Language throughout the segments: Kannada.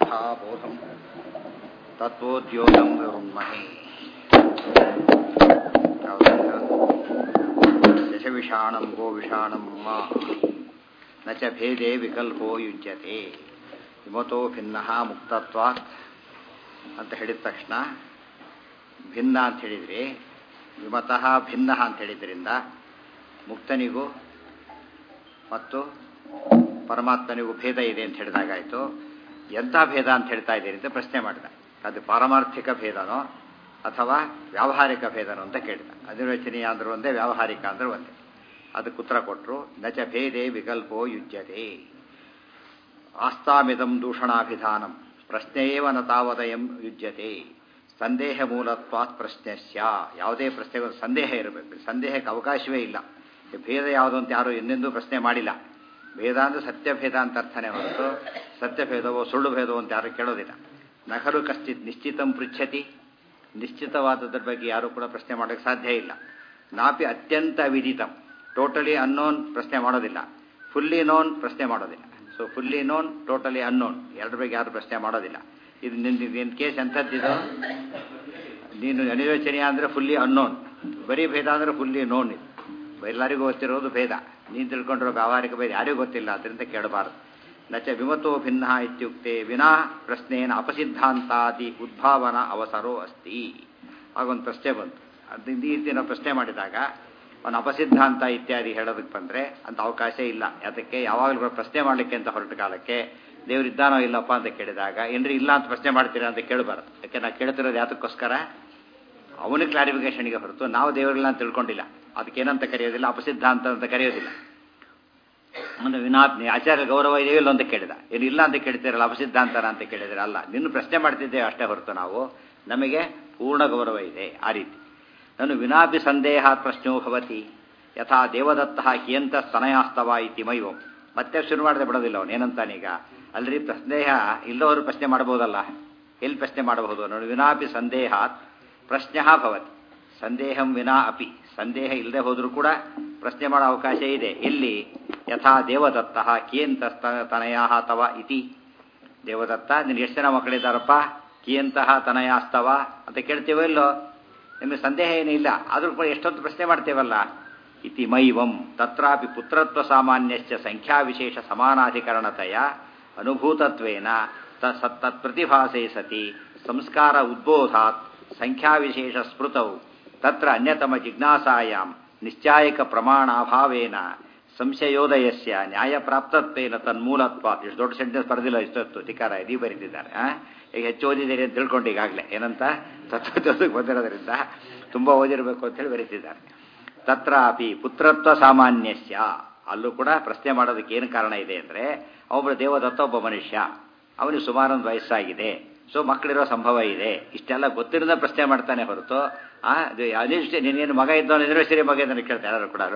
यथाबोधं तत्त्वोद्योगं विरुन्महे दशविषाणं गोविषाणं मा न च भेदे ವಿಕಲ್ಪೋ ಯುಜ್ಯತೆ ವಿಮತೋ ಭಿನ್ನ ಮುಕ್ತತ್ವಾತ್ ಅಂತ ಹೇಳಿದ ತಕ್ಷಣ ಭಿನ್ನ ಅಂತ ಹೇಳಿದ್ರಿ ವಿಮತಃ ಭಿನ್ನ ಅಂತ ಹೇಳಿದ್ರಿಂದ ಮುಕ್ತನಿಗೂ ಮತ್ತು ಪರಮಾತ್ಮನಿಗೂ ಭೇದ ಇದೆ ಅಂತ ಹೇಳಿದಾಗಾಯಿತು ಎಂಥ ಭೇದ ಅಂತ ಹೇಳ್ತಾ ಇದ್ದೀರಿ ಅಂತ ಪ್ರಶ್ನೆ ಮಾಡಿದ ಅದು ಪಾರಮಾರ್ಥಿಕ ಭೇದನೋ ಅಥವಾ ವ್ಯಾವಹಾರಿಕ ಭೇದನೋ ಅಂತ ಕೇಳಿದ ಅನಿರ್ವಚನೀಯ ಅಂದ್ರೆ ಒಂದೇ ವ್ಯಾವಹಾರಿಕ ಅಂದ್ರೆ ಒಂದೇ ಅದಕ್ಕೆ ಉತ್ತರ ಕೊಟ್ಟರು ನಚ ಭೇದೆ ವಿಕಲ್ಪೋ ಯುಜ್ಯತೆ ಆಸ್ತಾಮಿದಂ ದೂಷಣಾಭಿಧಾನಂ ಪ್ರಶ್ನೆಯೇವ ನ ತಾವದಯಂ ಯುಜ್ಯತೆ ಸಂದೇಹ ಮೂಲತ್ವಾತ್ ಪ್ರಶ್ನೆಸ್ಯ ಯಾವುದೇ ಪ್ರಶ್ನೆಗೂ ಸಂದೇಹ ಇರಬೇಕು ಸಂದೇಹಕ್ಕೆ ಅವಕಾಶವೇ ಇಲ್ಲ ಭೇದ ಯಾವುದು ಅಂತ ಯಾರು ಎಂದೆಂದೂ ಪ್ರಶ್ನೆ ಮಾಡಿಲ್ಲ ಭೇದ ಅಂದರೆ ಸತ್ಯಭೇದ ಅಂತ ಅರ್ಥನೇ ಹೊರತು ಸತ್ಯಭೇದವೋ ಸುಳ್ಳು ಭೇದವೋ ಅಂತ ಯಾರು ಕೇಳೋದಿಲ್ಲ ನಖರು ಕಶ್ಚಿತ್ ನಿಶ್ಚಿತಂ ಪೃಚ್ಛತಿ ನಿಶ್ಚಿತವಾದದ್ರ ಬಗ್ಗೆ ಯಾರು ಕೂಡ ಪ್ರಶ್ನೆ ಮಾಡೋಕ್ಕೆ ಸಾಧ್ಯ ಇಲ್ಲ ನಾಪಿ ಅತ್ಯಂತ ವಿದಿತಂ ಟೋಟಲಿ ಅನ್ನೋನ್ ಪ್ರಶ್ನೆ ಮಾಡೋದಿಲ್ಲ ಫುಲ್ಲಿ ನೋನ್ ಪ್ರಶ್ನೆ ಮಾಡೋದಿಲ್ಲ so fully known totally unknown ಎರಡರ ಬಗ್ಗೆ ಯಾರು ಪ್ರಶ್ನೆ ಮಾಡೋದಿಲ್ಲ ಇದು ನಿನ್ನ ನಿನ್ನ ಕೇಸ್ ಎಂಥದ್ದಿದು ನೀನು ಅನಿರ್ವಚನೀಯ ಅಂದರೆ ಫುಲ್ಲಿ ಅನ್ನೋನ್ ಬರೀ ಭೇದ ಅಂದರೆ ಫುಲ್ಲಿ ನೋನ್ ಇದು ಎಲ್ಲರಿಗೂ ಗೊತ್ತಿರೋದು ಭೇದ ನೀನು ತಿಳ್ಕೊಂಡಿರೋ ವ್ಯಾವಹಾರಿಕ ಭೇದ ಯಾರಿಗೂ ಗೊತ್ತಿಲ್ಲ ಅದರಿಂದ ಕೇಳಬಾರದು ನಚ ವಿಮತೋ ಭಿನ್ನ ಇತ್ಯುಕ್ತೆ ವಿನಾ ಪ್ರಶ್ನೇನ ಅಪಸಿದ್ಧಾಂತಾದಿ ಉದ್ಭಾವನ ಅವಸರೋ ಅಸ್ತಿ ಆಗೊಂದು ಪ್ರಶ್ನೆ ಬಂತು ಅದರಿಂದ ಈ ರೀತಿ ನಾವು ಪ್ರಶ್ನೆ ಮಾಡಿದಾಗ ಅವನು ಅಪಸಿದ್ಧಾಂತ ಇತ್ಯಾದಿ ಹೇಳೋದಕ್ಕೆ ಬಂದರೆ ಅಂತ ಅವಕಾಶ ಇಲ್ಲ ಅದಕ್ಕೆ ಯಾವಾಗಲೂ ಪ್ರಶ್ನೆ ಮಾಡಲಿಕ್ಕೆ ಅಂತ ಹೊರಟ ಕಾಲಕ್ಕೆ ದೇವರಿದ್ದಾನೋ ಇಲ್ಲಪ್ಪ ಅಂತ ಕೇಳಿದಾಗ ಏನ್ರಿ ಇಲ್ಲ ಅಂತ ಪ್ರಶ್ನೆ ಮಾಡ್ತೀರಾ ಅಂತ ಕೇಳಬಾರ್ದು ಯಾಕೆ ನಾವು ಕೇಳ್ತಿರೋದು ಯಾತಕ್ಕೋಸ್ಕರ ಅವನಿಗೆ ಕ್ಲಾರಿಫಿಕೇಶನ್ಗೆ ಹೊರತು ನಾವು ದೇವರಿಲ್ಲ ಅಂತ ತಿಳ್ಕೊಂಡಿಲ್ಲ ಅದಕ್ಕೇನಂತ ಕರೆಯೋದಿಲ್ಲ ಅಪಸಿದ್ಧಾಂತ ಅಂತ ಕರೆಯೋದಿಲ್ಲ ಒಂದು ವಿನಾತ್ ಆಚಾರ್ಯ ಗೌರವ ಇದೆಯಲ್ಲ ಅಂತ ಕೇಳಿದ ಏನು ಇಲ್ಲ ಅಂತ ಕೇಳ್ತೀರಲ್ಲ ಅಪಸಿದ್ಧಾಂತನ ಅಂತ ಕೇಳಿದ್ರೆ ಅಲ್ಲ ನಿನ್ನ ಪ್ರಶ್ನೆ ಮಾಡ್ತಿದ್ದೇವೆ ಅಷ್ಟೇ ಹೊರತು ನಾವು ನಮಗೆ ಪೂರ್ಣ ಗೌರವ ಇದೆ ಆ ರೀತಿ ನಾನು ವಿನಾಪಿ ಸಂದೇಹ ಪ್ರಶ್ನೋ ಭವತಿ ಯಥಾ ದೇವದತ್ತ ಕಿಯಂತ ಸ್ತನಯಾಸ್ತವ ಇತಿ ಮೈವಂ ಮತ್ತೆ ಶುರು ಮಾಡದೆ ಬಿಡೋದಿಲ್ಲ ಅವನು ಏನಂತಾನೀಗ ಅಲ್ರಿ ಸಂದೇಹ ಇಲ್ಲದವರು ಪ್ರಶ್ನೆ ಮಾಡಬಹುದಲ್ಲ ಎಲ್ಲಿ ಪ್ರಶ್ನೆ ಮಾಡಬಹುದು ನೋಡಿ ವಿನಾಪಿ ಸಂದೇಹಾತ್ ಪ್ರಶ್ನೆ ಭವತಿ ಸಂದೇಹಂ ವಿನಾ ಅಪಿ ಸಂದೇಹ ಇಲ್ಲದೆ ಹೋದರೂ ಕೂಡ ಪ್ರಶ್ನೆ ಮಾಡೋ ಅವಕಾಶ ಇದೆ ಎಲ್ಲಿ ಯಥಾ ದೇವದತ್ತ ಕಿಯಂತ ತನಯ ತವ ಇತಿ ದೇವದತ್ತ ನಿನ್ಗೆ ಎಷ್ಟು ಜನ ಮಕ್ಕಳಿದ್ದಾರಪ್ಪ ಕಿಯಂತಹ ತನಯಾಸ್ತವ ಅಂತ ಕೇಳ್ತೀವೋ ಇಲ್ಲೋ ನಿಮಗೆ ಸಂದೇಹ ಏನೂ ಇಲ್ಲ ಆದರೂ ಕೂಡ ಎಷ್ಟೊಂದು ಪ್ರಶ್ನೆ ಮಾಡ್ತೇವಲ್ಲ ಇತಿ ಮೈವಂ ತತ್ರಾಪಿ ಪುತ್ರತ್ವ ಸಾಮಾನ್ಯಶ್ಚ ಸಂಖ್ಯಾವಿಶೇಷ ಸಮಾನಾಧಿಕರಣತೆಯ ಅನುಭೂತತ್ವೇನ ತತ್ಪ್ರತಿಭಾಸೆ ಸತಿ ಸಂಸ್ಕಾರ ಉದ್ಬೋಧಾತ್ ಸಂಖ್ಯಾವಿಶೇಷ ಸ್ಮೃತೌ ತತ್ರ ಅನ್ಯತಮ ಜಿಜ್ಞಾಸಾಯಾಂ ನಿಶ್ಚಾಯಕ ಪ್ರಮಾಣಾಭಾವೇನ ಸಂಶಯೋದಯಸ್ಯ ನ್ಯಾಯಪ್ರಾಪ್ತತ್ವೇನ ತನ್ಮೂಲತ್ವ ಇಷ್ಟು ದೊಡ್ಡ ಸೆಂಟೆನ್ಸ್ ಬರೆದಿಲ್ಲ ಇಷ್ಟೊತ್ತು ಧಿಕಾರ ಇದೀ ಬರೀತಿದ್ದಾರೆ ಈಗ ಹೆಚ್ಚು ಓದಿದ್ದೀರಿ ಅಂತ ತಿಳ್ಕೊಂಡು ಈಗಾಗಲೇ ಏನಂತ ತತ್ವಕ್ಕೆ ಬಂದಿರೋದ್ರಿಂದ ತುಂಬ ಓದಿರಬೇಕು ಅಂತೇಳಿ ಬರೀತಿದ್ದಾರೆ ತತ್ರಾಪಿ ಪುತ್ರತ್ವ ಸಾಮಾನ್ಯಸ್ಯ ಅಲ್ಲೂ ಕೂಡ ಪ್ರಶ್ನೆ ಮಾಡೋದಕ್ಕೆ ಏನು ಕಾರಣ ಇದೆ ಅಂದರೆ ಒಬ್ಬ ದೇವದತ್ತ ಒಬ್ಬ ಮನುಷ್ಯ ಅವನಿಗೆ ಸುಮಾರು ಒಂದು ವಯಸ್ಸಾಗಿದೆ ಸೊ ಮಕ್ಕಳಿರೋ ಸಂಭವ ಇದೆ ಇಷ್ಟೆಲ್ಲ ಗೊತ್ತಿರೋದ ಪ್ರಶ್ನೆ ಮಾಡ್ತಾನೆ ಹೊರತು ಅನಿಷ್ಟ ನೀನೇನು ಮಗ ಇದ್ದವನು ಯೂನಿವರ್ಸಿಟಿ ಮಗ ಇದ್ದಾನೆ ಕೇಳ್ತಾರೆ ಯಾರು ಕೂಡ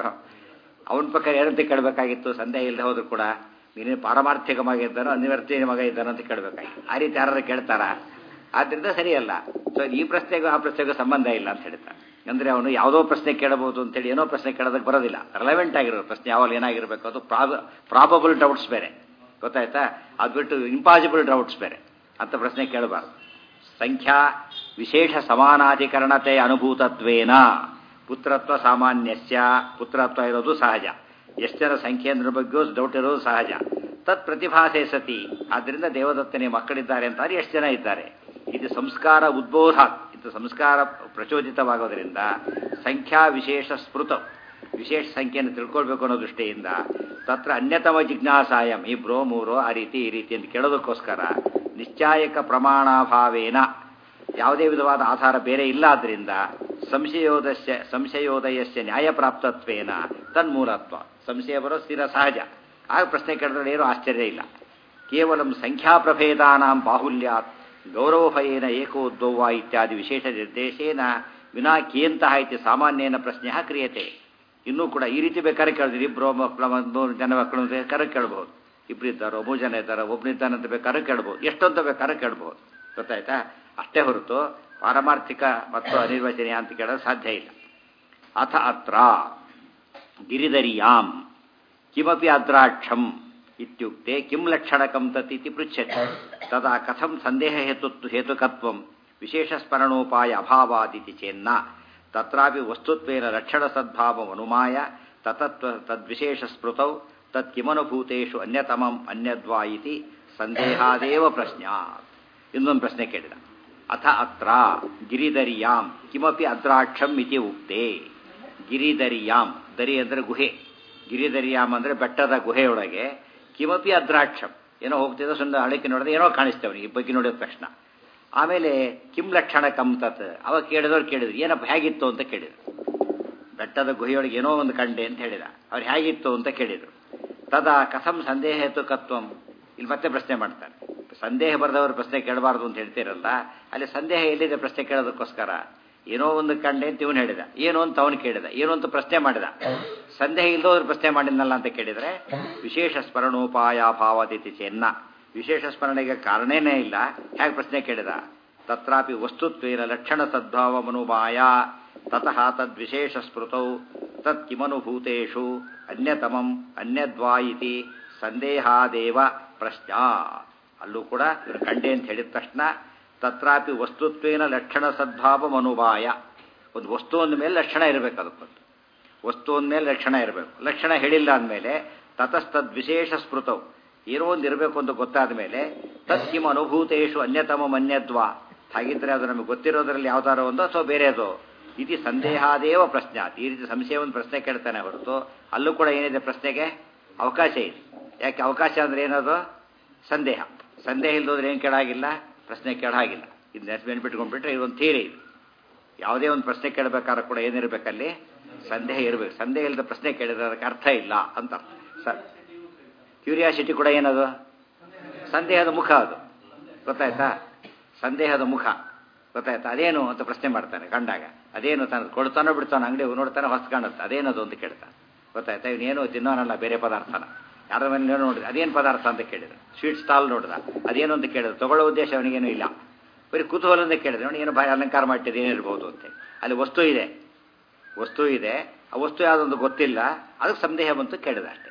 ಅವನ ಪ್ರಕಾರ ಏನಂತ ಕೇಳಬೇಕಾಗಿತ್ತು ಸಂದೇಹ ಇಲ್ಲದೆ ಹೋದ್ರು ಕೂಡ ನೀನೇನು ಪಾರಮಾರ್ಥಿಕ ಮಗ ಇದ್ದಾನೋ ಅನಿವರ್ತಿಯ ಮಗ ಇದ್ದಾನೋ ಅಂತ ಕೇಳಬೇಕಾಗಿತ್ತು ಆ ರೀತಿ ಯಾರು ಕೇಳ್ತಾರ ಆದ್ರಿಂದ ಸರಿಯಲ್ಲ ಸೊ ಈ ಪ್ರಶ್ನೆಗೂ ಆ ಪ್ರಶ್ನೆಗೂ ಸಂಬಂಧ ಇಲ್ಲ ಅಂತ ಹೇಳ್ತಾನೆ ಅಂದರೆ ಅವನು ಯಾವುದೋ ಪ್ರಶ್ನೆ ಕೇಳಬಹುದು ಅಂತೇಳಿ ಏನೋ ಪ್ರಶ್ನೆ ಕೇಳೋದಕ್ಕೆ ಬರೋದಿಲ್ಲ ರೆಲೆವೆಂಟ್ ಆಗಿರೋ ಪ್ರಶ್ನೆ ಯಾವಾಗ ಏನಾಗಿರಬೇಕು ಅದು ಪ್ರಾಬ ಪ್ರಾಬಬಲ್ ಡೌಟ್ಸ್ ಬೇರೆ ಗೊತ್ತಾಯ್ತಾ ಅದು ಬಿಟ್ಟು ಇಂಪಾಸಿಬಲ್ ಡೌಟ್ಸ್ ಬೇರೆ ಅಂತ ಪ್ರಶ್ನೆ ಕೇಳಬಾರ್ದು ಸಂಖ್ಯಾ ವಿಶೇಷ ಸಮಾನಾಧಿಕರಣತೆ ಅನುಭೂತತ್ವೇನ ಪುತ್ರತ್ವ ಸಾಮಾನ್ಯಸ್ಯ ಪುತ್ರತ್ವ ಇರೋದು ಸಹಜ ಎಷ್ಟು ಜನ ಸಂಖ್ಯೆ ಅಂದ್ರ ಬಗ್ಗೆಯೂ ಡೌಟ್ ಇರೋದು ಸಹಜ ತತ್ ಪ್ರತಿಭಾಸೆ ಸತಿ ಆದ್ದರಿಂದ ದೇವದತ್ತನೇ ಮಕ್ಕಳಿದ್ದಾರೆ ಅಂತಾರೆ ಎಷ್ಟು ಜನ ಇದ್ದಾರೆ ಇದು ಸಂಸ್ಕಾರ ಉದ್ಬೋಧ ಇದು ಸಂಸ್ಕಾರ ಪ್ರಚೋದಿತವಾಗೋದ್ರಿಂದ ಸಂಖ್ಯಾ ವಿಶೇಷ ಸ್ಮೃತ ವಿಶೇಷ ಸಂಖ್ಯೆಯನ್ನು ತಿಳ್ಕೊಳ್ಬೇಕು ಅನ್ನೋ ದೃಷ್ಟಿಯಿಂದ ತತ್ರ ಅನ್ಯತಮ ಜಿಜ್ಞಾಸಾಯಂ ಇಬ್ರೋ ಮೂರೋ ಆ ರೀತಿ ಈ ರೀತಿ ಅಂತ ಕೇಳೋದಕ್ಕೋಸ್ಕರ ನಿಶ್ಚಾಯಕ ಪ್ರಮಾಣಾಭಾವೇನ ಯಾವುದೇ ವಿಧವಾದ ಆಧಾರ ಬೇರೆ ಇಲ್ಲ ಆದ್ರಿಂದ ಸಂಶಯೋದಸ್ಯ ಸಂಶಯೋದಯಸ್ಯ ನ್ಯಾಯಪ್ರಾಪ್ತತ್ವೇನ ತನ್ಮೂಲತ್ವ ಸಂಶಯ ಬರೋ ಸ್ಥಿರ ಸಹಜ ಆಗ ಪ್ರಶ್ನೆ ಕೇಳಿದ್ರೆ ಏನೂ ಆಶ್ಚರ್ಯ ಇಲ್ಲ ಕೇವಲ ಸಂಖ್ಯಾಪ್ರಭೇದಾನಾಂ ಬಾಹುಲ್ಯಾತ್ ಗೌರವಭಯೇನ ಏಕೋದ್ಭವ ಇತ್ಯಾದಿ ವಿಶೇಷ ನಿರ್ದೇಶೇನ ವಿನಾ ಕಿಯಂತಹ ಇತಿ ಸಾಮಾನ್ಯನ ಪ್ರಶ್ನೆ ಕ್ರಿಯತೆ ಇನ್ನೂ ಕೂಡ ಈ ರೀತಿ ಬೇಕಾದ್ರೆ ಕೇಳಿದ್ರೆ ಇಬ್ಬರು ಮಕ್ಕಳ ಮೂರು ಜನ ಮಕ್ಕಳು ಬೇಕಾದ್ರೆ ಕೇಳಬಹುದು ಇಬ್ಬರಿದ್ದಾರೋ ಮೂರು ಜನ ಇದ್ದಾರೋ ಒಬ್ಬನಿದ್ದಾನಂತ ಬೇಕಾದ್ರೆ ಕೇಳ್ಬೋದು ಎಷ್ಟೊಂತ ಬೇಕಾದ್ರೆ ಕೇಳ್ಬೋದು ಗೊತ್ತಾಯ್ತಾ ಅಷ್ಟೇ ಹೊರತು ಪಾರಮಾರ್ಥಿಕ ಮತ್ತು ಅನಿರ್ವಚನೀಯ ಅಂತ ಕೇಳೋದು ಸಾಧ್ಯ ಇಲ್ಲ ಅಥ ಅತ್ರ ಗಿರಿಧರಿಯಾಂ ಕಿಮಪಿ ಅದ್ರಾಕ್ಷಂ ಇತ್ಯುಕ್ತೆ ಕಿಂ ಲಕ್ಷಣಕಂ ತತ್ ಇತಿ ಪೃಚ್ಯತೆ ತದಾ ಕಥಂ ಸಂದೇಹ ಹೇತು ಹೇತುಕತ್ವಂ ವಿಶೇಷ ಸ್ಮರಣೋಪಾಯ ಅಭಾವಾದಿತಿ ಚೇನ್ನ ತತ್ರಾಪಿ ವಸ್ತುತ್ವೇನ ಲಕ್ಷಣ ಸದ್ಭಾವಮನುಮಾಯ ತತತ್ವ ತದ್ವಿಶೇಷ ಸ್ಮೃತೌ ತತ್ ಕಿಮನುಭೂತೇಷು ಅನ್ಯತಮಂ ಅನ್ಯದ್ವಾ ಇತಿ ಸಂದೇಹಾದೇವ ಪ್ರಶ್ನಾತ್ ಇನ್ನೊಂದು ಪ್ರಶ್ನೆ ಕೇಳಿದ ಅಥ ಅತ್ರ ಗಿರಿದರಿಯಾಂ ಕಿಮಪಿ ಅದ್ರಾಕ್ಷಂ ಇತಿ ಉಕ್ತೆ ಗಿರಿದರಿಯಾಂ ದರಿ ಅಂದರೆ ಗುಹೆ ಗಿರಿದರಿಯಾಮ್ ಅಂದರೆ ಬೆಟ್ಟದ ಗುಹೆಯೊಳಗೆ ಕಿಮಪಿ ಅದ್ರಾಕ್ಷಂ ಏನೋ ಹೋಗ್ತಿದ್ದ ಸುಮ್ಮನೆ ಅಳಿಕೆ ನೋಡಿದ್ರೆ ಏನೋ ಕಾಣಿಸ್ತೇವೆ ಈ ಬಗ್ಗೆ ನೋಡಿದ ತಕ್ಷಣ ಆಮೇಲೆ ಕಿಂ ಲಕ್ಷಣ ಕಂ ತತ್ ಅವಾಗ ಕೇಳಿದವ್ರು ಕೇಳಿದ್ರು ಏನಪ್ಪ ಹೇಗಿತ್ತು ಅಂತ ಕೇಳಿದ್ರು ಬೆಟ್ಟದ ಗುಹೆಯೊಳಗೆ ಏನೋ ಒಂದು ಕಂಡೆ ಅಂತ ಹೇಳಿದ ಅವ್ರು ಹೇಗಿತ್ತು ಅಂತ ಕೇಳಿದ್ರು ತದಾ ಕಥಂ ಸಂದೇಹ ಹೇತುಕತ್ವಂ ಇಲ್ಲಿ ಮತ್ತೆ ಪ್ರಶ್ನೆ ಮಾಡ್ತಾರೆ ಸಂದೇಹ ಬರೆದವರು ಪ್ರಶ್ನೆ ಕೇಳಬಾರ್ದು ಅಂತ ಹೇಳ್ತೀರಲ್ಲ ಅಲ್ಲಿ ಸಂದೇಹ ಎಲ್ಲಿದೆ ಪ್ರಶ್ನೆ ಕೇಳೋದಕ್ಕೋಸ್ಕರ ಏನೋ ಒಂದು ಕಂಡೆ ಅಂತ ಇವನು ಹೇಳಿದ ಏನು ಅಂತ ಅವನು ಕೇಳಿದ ಏನು ಅಂತ ಪ್ರಶ್ನೆ ಮಾಡಿದ ಸಂದೇಹ ಇಲ್ಲದವ್ರು ಪ್ರಶ್ನೆ ಮಾಡಿದ್ನಲ್ಲ ಅಂತ ಕೇಳಿದ್ರೆ ವಿಶೇಷ ಸ್ಮರಣೋಪಾಯ ಭಾವದಿತಿ ಚೆನ್ನ ವಿಶೇಷ ಸ್ಮರಣೆಗೆ ಕಾರಣನೇ ಇಲ್ಲ ಹೇಗೆ ಪ್ರಶ್ನೆ ಕೇಳಿದ ತತ್ರಾಪಿ ವಸ್ತುತ್ವೇನ ಲಕ್ಷಣ ಸದ್ಭಾವ ಮನುಮಾಯ ತತಃ ತದ್ವಿಶೇಷ ಸ್ಮೃತೌ ತತ್ ಕಿಮನುಭೂತೇಷು ಅನ್ಯತಮಂ ಅನ್ಯದ್ವಾ ಇತಿ ಸಂದೇಹಾದೇವ ಪ್ರಶ್ನಾ ಅಲ್ಲೂ ಕೂಡ ಇವರು ಕಂಡೆ ಅಂತ ಹೇಳಿದ ತಕ್ಷಣ ತತ್ರಾಪಿ ವಸ್ತುತ್ವೇನ ಲಕ್ಷಣ ಸದ್ಭಾವ ಮನುಭಾಯ ಒಂದು ವಸ್ತು ಅಂದ ಮೇಲೆ ಲಕ್ಷಣ ಇರಬೇಕು ಅದಕ್ಕೊಂದು ವಸ್ತು ಅಂದಮೇಲೆ ಲಕ್ಷಣ ಇರಬೇಕು ಲಕ್ಷಣ ಹೇಳಿಲ್ಲ ಅಂದಮೇಲೆ ತತಸ್ತದ್ ವಿಶೇಷ ಸ್ಮೃತವು ಏನೋ ಒಂದು ಇರಬೇಕು ಅಂತ ಗೊತ್ತಾದ ಮೇಲೆ ತತ್ ಕಿಮ್ ಅನುಭೂತೇಶು ಅನ್ಯತಮ ಅನ್ಯದ್ವಾ ಹಾಗಿದ್ರೆ ಅದು ನಮಗೆ ಗೊತ್ತಿರೋದ್ರಲ್ಲಿ ಯಾವ್ದಾರೋ ಒಂದು ಅಥವಾ ಬೇರೆದು ಇದು ಸಂದೇಹಾದೇವ ಪ್ರಶ್ನೆ ಈ ರೀತಿ ಸಂಶಯವನ್ನು ಪ್ರಶ್ನೆ ಕೇಳ್ತಾನೆ ಹೊರತು ಅಲ್ಲೂ ಕೂಡ ಏನಿದೆ ಪ್ರಶ್ನೆಗೆ ಅವಕಾಶ ಇದೆ ಯಾಕೆ ಅವಕಾಶ ಅಂದ್ರೆ ಏನದು ಸಂದೇಹ ಸಂದೇಹ ಇಲ್ಲದೋದ್ರೆ ಏನು ಕೇಳಾಗಿಲ್ಲ ಪ್ರಶ್ನೆ ಕೇಳಾಗಿಲ್ಲ ಇದು ನೆನ್ಪಿಟ್ಕೊಂಡ್ಬಿಟ್ರೆ ಇದೊಂದು ಥಿಯರಿ ಇದು ಯಾವುದೇ ಒಂದು ಪ್ರಶ್ನೆ ಕೇಳಬೇಕಾದ್ರೆ ಕೂಡ ಏನಿರಬೇಕಲ್ಲಿ ಸಂದೇಹ ಇರಬೇಕು ಸಂದೇಹ ಇಲ್ಲದ ಪ್ರಶ್ನೆ ಕೇಳಿದ್ರೆ ಅದಕ್ಕೆ ಅರ್ಥ ಇಲ್ಲ ಅಂತ ಸರ್ ಕ್ಯೂರಿಯಾಸಿಟಿ ಕೂಡ ಏನದು ಸಂದೇಹದ ಮುಖ ಅದು ಗೊತ್ತಾಯ್ತಾ ಸಂದೇಹದ ಮುಖ ಗೊತ್ತಾಯ್ತಾ ಅದೇನು ಅಂತ ಪ್ರಶ್ನೆ ಮಾಡ್ತಾನೆ ಕಂಡಾಗ ಅದೇನು ತಾನು ಕೊಡ್ತಾನೋ ಬಿಡ್ತಾನೋ ಅಂಗಡಿ ನೋಡ್ತಾನೆ ಹೊಸ ಕಾಣುತ್ತೆ ಅದೇನದು ಅಂತ ಕೇಳ್ತಾನೆ ಗೊತ್ತಾಯ್ತಾ ಇವನೇನು ತಿನ್ನೋನಲ್ಲ ಬೇರೆ ಪದಾರ್ಥನ ಯಾರ ಮೇಲೆ ನೋಡಿದ ಅದೇನು ಪದಾರ್ಥ ಅಂತ ಕೇಳಿದ ಸ್ವೀಟ್ ಸ್ಟಾಲ್ ನೋಡಿದ ಅದೇನು ಅಂತ ಕೇಳಿದ ತಗೊಳ್ಳೋ ಉದ್ದೇಶ ಅವನಿಗೇನು ಇಲ್ಲ ಬರೀ ಕುತೂಹಲದಿಂದ ಕೇಳಿದ್ರೆ ಅವನು ಏನು ಬಾಯಿ ಅಲಂಕಾರ ಮಾಡ್ತಿದ್ದು ಏನಿರ್ಬೋದು ಅಂತ ಅಲ್ಲಿ ವಸ್ತು ಇದೆ ವಸ್ತು ಇದೆ ಆ ವಸ್ತು ಯಾವುದೊಂದು ಗೊತ್ತಿಲ್ಲ ಅದಕ್ಕೆ ಸಂದೇಹ ಬಂತು ಕೇಳಿದ ಅಷ್ಟೇ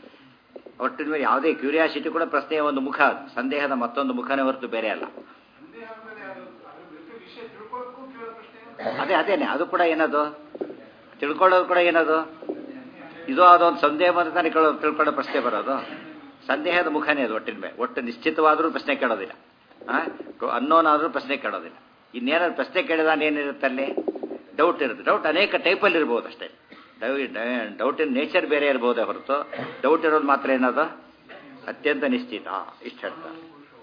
ಒಟ್ಟಿನ ಮೇಲೆ ಯಾವುದೇ ಕ್ಯೂರಿಯಾಸಿಟಿ ಕೂಡ ಪ್ರಶ್ನೆಯ ಒಂದು ಮುಖ ಅದು ಸಂದೇಹದ ಮತ್ತೊಂದು ಮುಖನೇ ಹೊರತು ಬೇರೆ ಅಲ್ಲ ಅದೇ ಅದೇನೆ ಅದು ಕೂಡ ಏನದು ತಿಳ್ಕೊಳ್ಳೋದು ಕೂಡ ಏನದು ಇದು ಅದೊಂದು ಸಂದೇಹ ಬಂದ ತಾನೇ ಕೇಳೋ ತಿಳ್ಕೊಳ್ಳೋ ಪ್ರಶ್ನೆ ಬರೋದು ಸಂದೇಹದ ಮುಖನೇ ಅದು ಒಟ್ಟಿನ ಮೇಲೆ ಒಟ್ಟು ನಿಶ್ಚಿತವಾದರೂ ಪ್ರಶ್ನೆ ಕೇಳೋದಿಲ್ಲ ಅನ್ನೋನಾದರೂ ಪ್ರಶ್ನೆ ಕೇಳೋದಿಲ್ಲ ಇನ್ನೇನಾದ್ರು ಪ್ರಶ್ನೆ ಕೇಳಿದಾಗ ಏನಿರುತ್ತೆ ಅಲ್ಲಿ ಡೌಟ್ ಇರುತ್ತೆ ಡೌಟ್ ಅನೇಕ ಟೈಪಲ್ಲಿ ಇರ್ಬೋದು ಅಷ್ಟೇ ಡೌಟಿನ ನೇಚರ್ ಬೇರೆ ಇರ್ಬೋದೇ ಹೊರತು ಡೌಟ್ ಇರೋದು ಮಾತ್ರ ಏನದು ಅತ್ಯಂತ ನಿಶ್ಚಿತ ಇಷ್ಟ ಹೇಳ್ತಾರೆ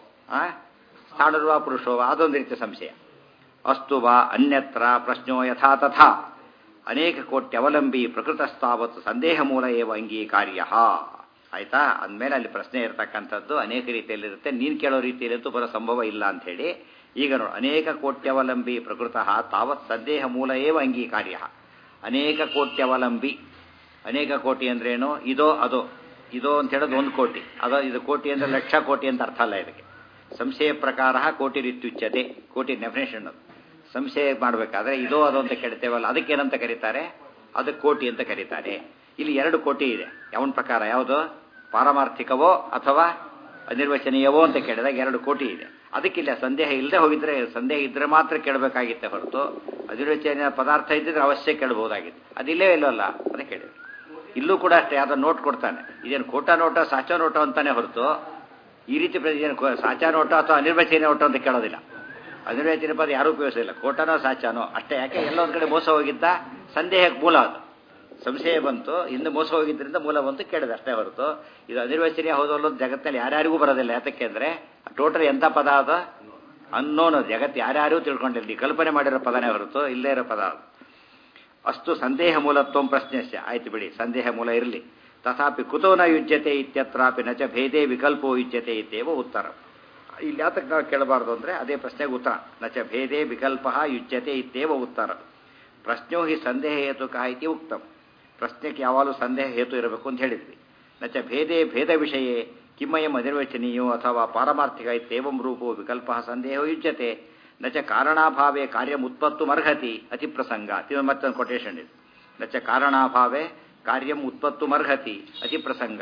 ಸ್ಥಾಣರ್ವ ಪುರುಷೋವ ಅದೊಂದು ರೀತಿಯ ಸಂಶಯ ಅಸ್ತು ವಾ ಅನ್ಯತ್ರ ಪ್ರಶ್ನೋ ಯಥಾ ತಥಾ ಅನೇಕ ಕೋಟ್ಯವಲಂಬಿ ಪ್ರಕೃತಸ್ತಾವತ್ತು ಸಂದೇಹ ಮೂಲ ಏವ ಅಂಗೀಕಾರ್ಯ ಆಯ್ತಾ ಅಂದಮೇಲೆ ಅಲ್ಲಿ ಪ್ರಶ್ನೆ ಇರತಕ್ಕಂಥದ್ದು ಅನೇಕ ರೀತಿಯಲ್ಲಿರುತ್ತೆ ನೀನು ಕೇಳೋ ರೀತಿಯಲ್ಲಂತೂ ಬರೋ ಸಂಭವ ಇಲ್ಲ ಅಂತ ಹೇಳಿ ಈಗ ನೋಡು ಅನೇಕ ಕೋಟ್ಯವಲಂಬಿ ಪ್ರಕೃತ ತಾವತ್ ಸಂದೇಹ ಮೂಲ ಏವ ಅಂಗೀಕಾರ್ಯ ಅನೇಕ ಕೋಟ್ಯವಲಂಬಿ ಅನೇಕ ಕೋಟಿ ಅಂದ್ರೇನು ಇದೋ ಅದೋ ಇದೋ ಅಂತ ಹೇಳೋದು ಒಂದು ಕೋಟಿ ಅದೋ ಇದು ಕೋಟಿ ಅಂದ್ರೆ ಲಕ್ಷ ಕೋಟಿ ಅಂತ ಅರ್ಥ ಅಲ್ಲ ಇದಕ್ಕೆ ಸಂಶಯ ಪ್ರಕಾರ ಕೋಟಿ ರೀತ್ಯುಚ್ಯತೆ ಕೋಟಿ ಡೆಫಿನೇಷನ್ ಅದು ಸಂಶಯ ಮಾಡಬೇಕಾದ್ರೆ ಇದೋ ಅದೋ ಅಂತ ಕೇಳ್ತೇವಲ್ಲ ಅದಕ್ಕೇನಂತ ಕರೀತಾರೆ ಅದಕ್ಕೆ ಕೋಟಿ ಅಂತ ಕರೀತಾರೆ ಇಲ್ಲಿ ಎರಡು ಕೋಟಿ ಇದೆ ಯಾವನ ಪ್ರಕಾರ ಯಾವುದು ಪಾರಮಾರ್ಥಿಕವೋ ಅಥವಾ ಅನಿರ್ವಚನೀಯವೋ ಅಂತ ಕೇಳಿದಾಗ ಎರಡು ಕೋಟಿ ಇದೆ ಅದಕ್ಕಿಲ್ಲ ಸಂದೇಹ ಇಲ್ಲದೆ ಹೋಗಿದ್ರೆ ಸಂದೇಹ ಇದ್ರೆ ಮಾತ್ರ ಕೇಳಬೇಕಾಗಿತ್ತೆ ಹೊರತು ಅನಿರ್ವಚನೀಯ ಪದಾರ್ಥ ಇದ್ದಿದ್ರೆ ಅವಶ್ಯ ಕೇಳಬಹುದಾಗಿತ್ತು ಅದಿಲ್ಲೇ ಇಲ್ಲವಲ್ಲ ಅದಕ್ಕೆ ಕೇಳಿದ್ರು ಇಲ್ಲೂ ಕೂಡ ಅಷ್ಟೇ ಯಾವ್ದೋ ನೋಟ್ ಕೊಡ್ತಾನೆ ಇದೇನು ಕೋಟ ನೋಟ ಸಾಚಾ ನೋಟೋ ಅಂತಾನೆ ಹೊರತು ಈ ರೀತಿ ಏನು ಸಾಚಾ ನೋಟೋ ಅಥವಾ ಅನಿರ್ವಚನೀಯ ನೋಟೋ ಅಂತ ಕೇಳೋದಿಲ್ಲ ಅನಿರ್ವಚನೀಯ ಪದ ಯಾರೂ ಉಪಯೋಗಿಸಿಲ್ಲ ಕೋಟನೋ ಸಾಚಾನೋ ಅಷ್ಟೇ ಯಾಕೆ ಎಲ್ಲೊಂದು ಕಡೆ ಮೋಸ ಹೋಗಿದ್ದ ಸಂದೇಹಕ್ಕೆ ಮೂಲ ಅದು ಸಂಶಯ ಬಂತು ಹಿಂದೆ ಮೋಸ ಹೋಗಿದ್ದರಿಂದ ಮೂಲ ಬಂತು ಕೇಳಿದೆ ಅಷ್ಟೇ ಹೊರತು ಇದು ಅನಿರ್ವಚನೀಯ ಹೌದು ಅನ್ನೋದು ಜಗತ್ತಲ್ಲಿ ಯಾರ್ಯಾರಿಗೂ ಬರೋದಿಲ್ಲ ಯಾತಕ್ಕೆ ಅಂದರೆ ಟೋಟಲ್ ಎಂಥ ಪದ ಅದು ಅನ್ನೋನು ಜಗತ್ತು ಯಾರ್ಯಾರೂ ತಿಳ್ಕೊಂಡಿರಲಿ ಕಲ್ಪನೆ ಮಾಡಿರೋ ಪದನೇ ಹೊರತು ಇಲ್ಲೇ ಇರೋ ಪದ ಅದು ಅಷ್ಟು ಸಂದೇಹ ಮೂಲತ್ವಂ ಪ್ರಶ್ನೆಸ್ಯ ಆಯ್ತು ಬಿಡಿ ಸಂದೇಹ ಮೂಲ ಇರಲಿ ತಥಾಪಿ ಕುತೋ ನ ಯುಜ್ಯತೆ ಇತ್ಯತ್ರಾಪಿ ನಚ ಭೇದೇ ವಿಕಲ್ಪೋ ಯುಜ್ಯತೆ ಇತ್ತೇವ ಉತ್ತರ ಇಲ್ಲಿ ಯಾತಕ್ಕೆ ನಾವು ಕೇಳಬಾರ್ದು ಅಂದರೆ ಅದೇ ಪ್ರಶ್ನೆಗೆ ಉತ್ತರ ನಚ ಭೇದೇ ವಿಕಲ್ಪ ಯುಜ್ಯತೆ ಇತ್ತೇವ ಉತ್ತರ ಪ್ರಶ್ನೋ ಹಿ ಸಂದೇಹ ಹೇತುಕ ಇತಿ ಉಕ್ತಂ ಪ್ರಶ್ನೆಗೆ ಯಾವಾಗಲೂ ಸಂದೇಹ ಹೇತು ಇರಬೇಕು ಅಂತ ಹೇಳಿದ್ವಿ ನಚ ಭೇದೇ ಭೇದ ವಿಷಯೇ ಕಿಮ್ಮಯಂ ಅನಿರ್ವಚನೀಯೋ ಅಥವಾ ಪಾರಮಾರ್ಥಿಕ ಇತ್ಯೇವಂ ರೂಪೋ ವಿಕಲ್ಪ ಸಂದೇಹ ಯುಜ್ಯತೆ ನಚ ಕಾರಣಾಭಾವೇ ಕಾರ್ಯಮುತ್ಪತ್ತು ಮರ್ಹತಿ ಅತಿ ಪ್ರಸಂಗ ಇದು ಮತ್ತೊಂದು ಕೊಟೇಶನ್ ಇದು ನಚ ಕಾರಣಾಭಾವೇ ಕಾರ್ಯಂ ಉತ್ಪತ್ತು ಮರ್ಹತಿ ಅತಿ ಪ್ರಸಂಗ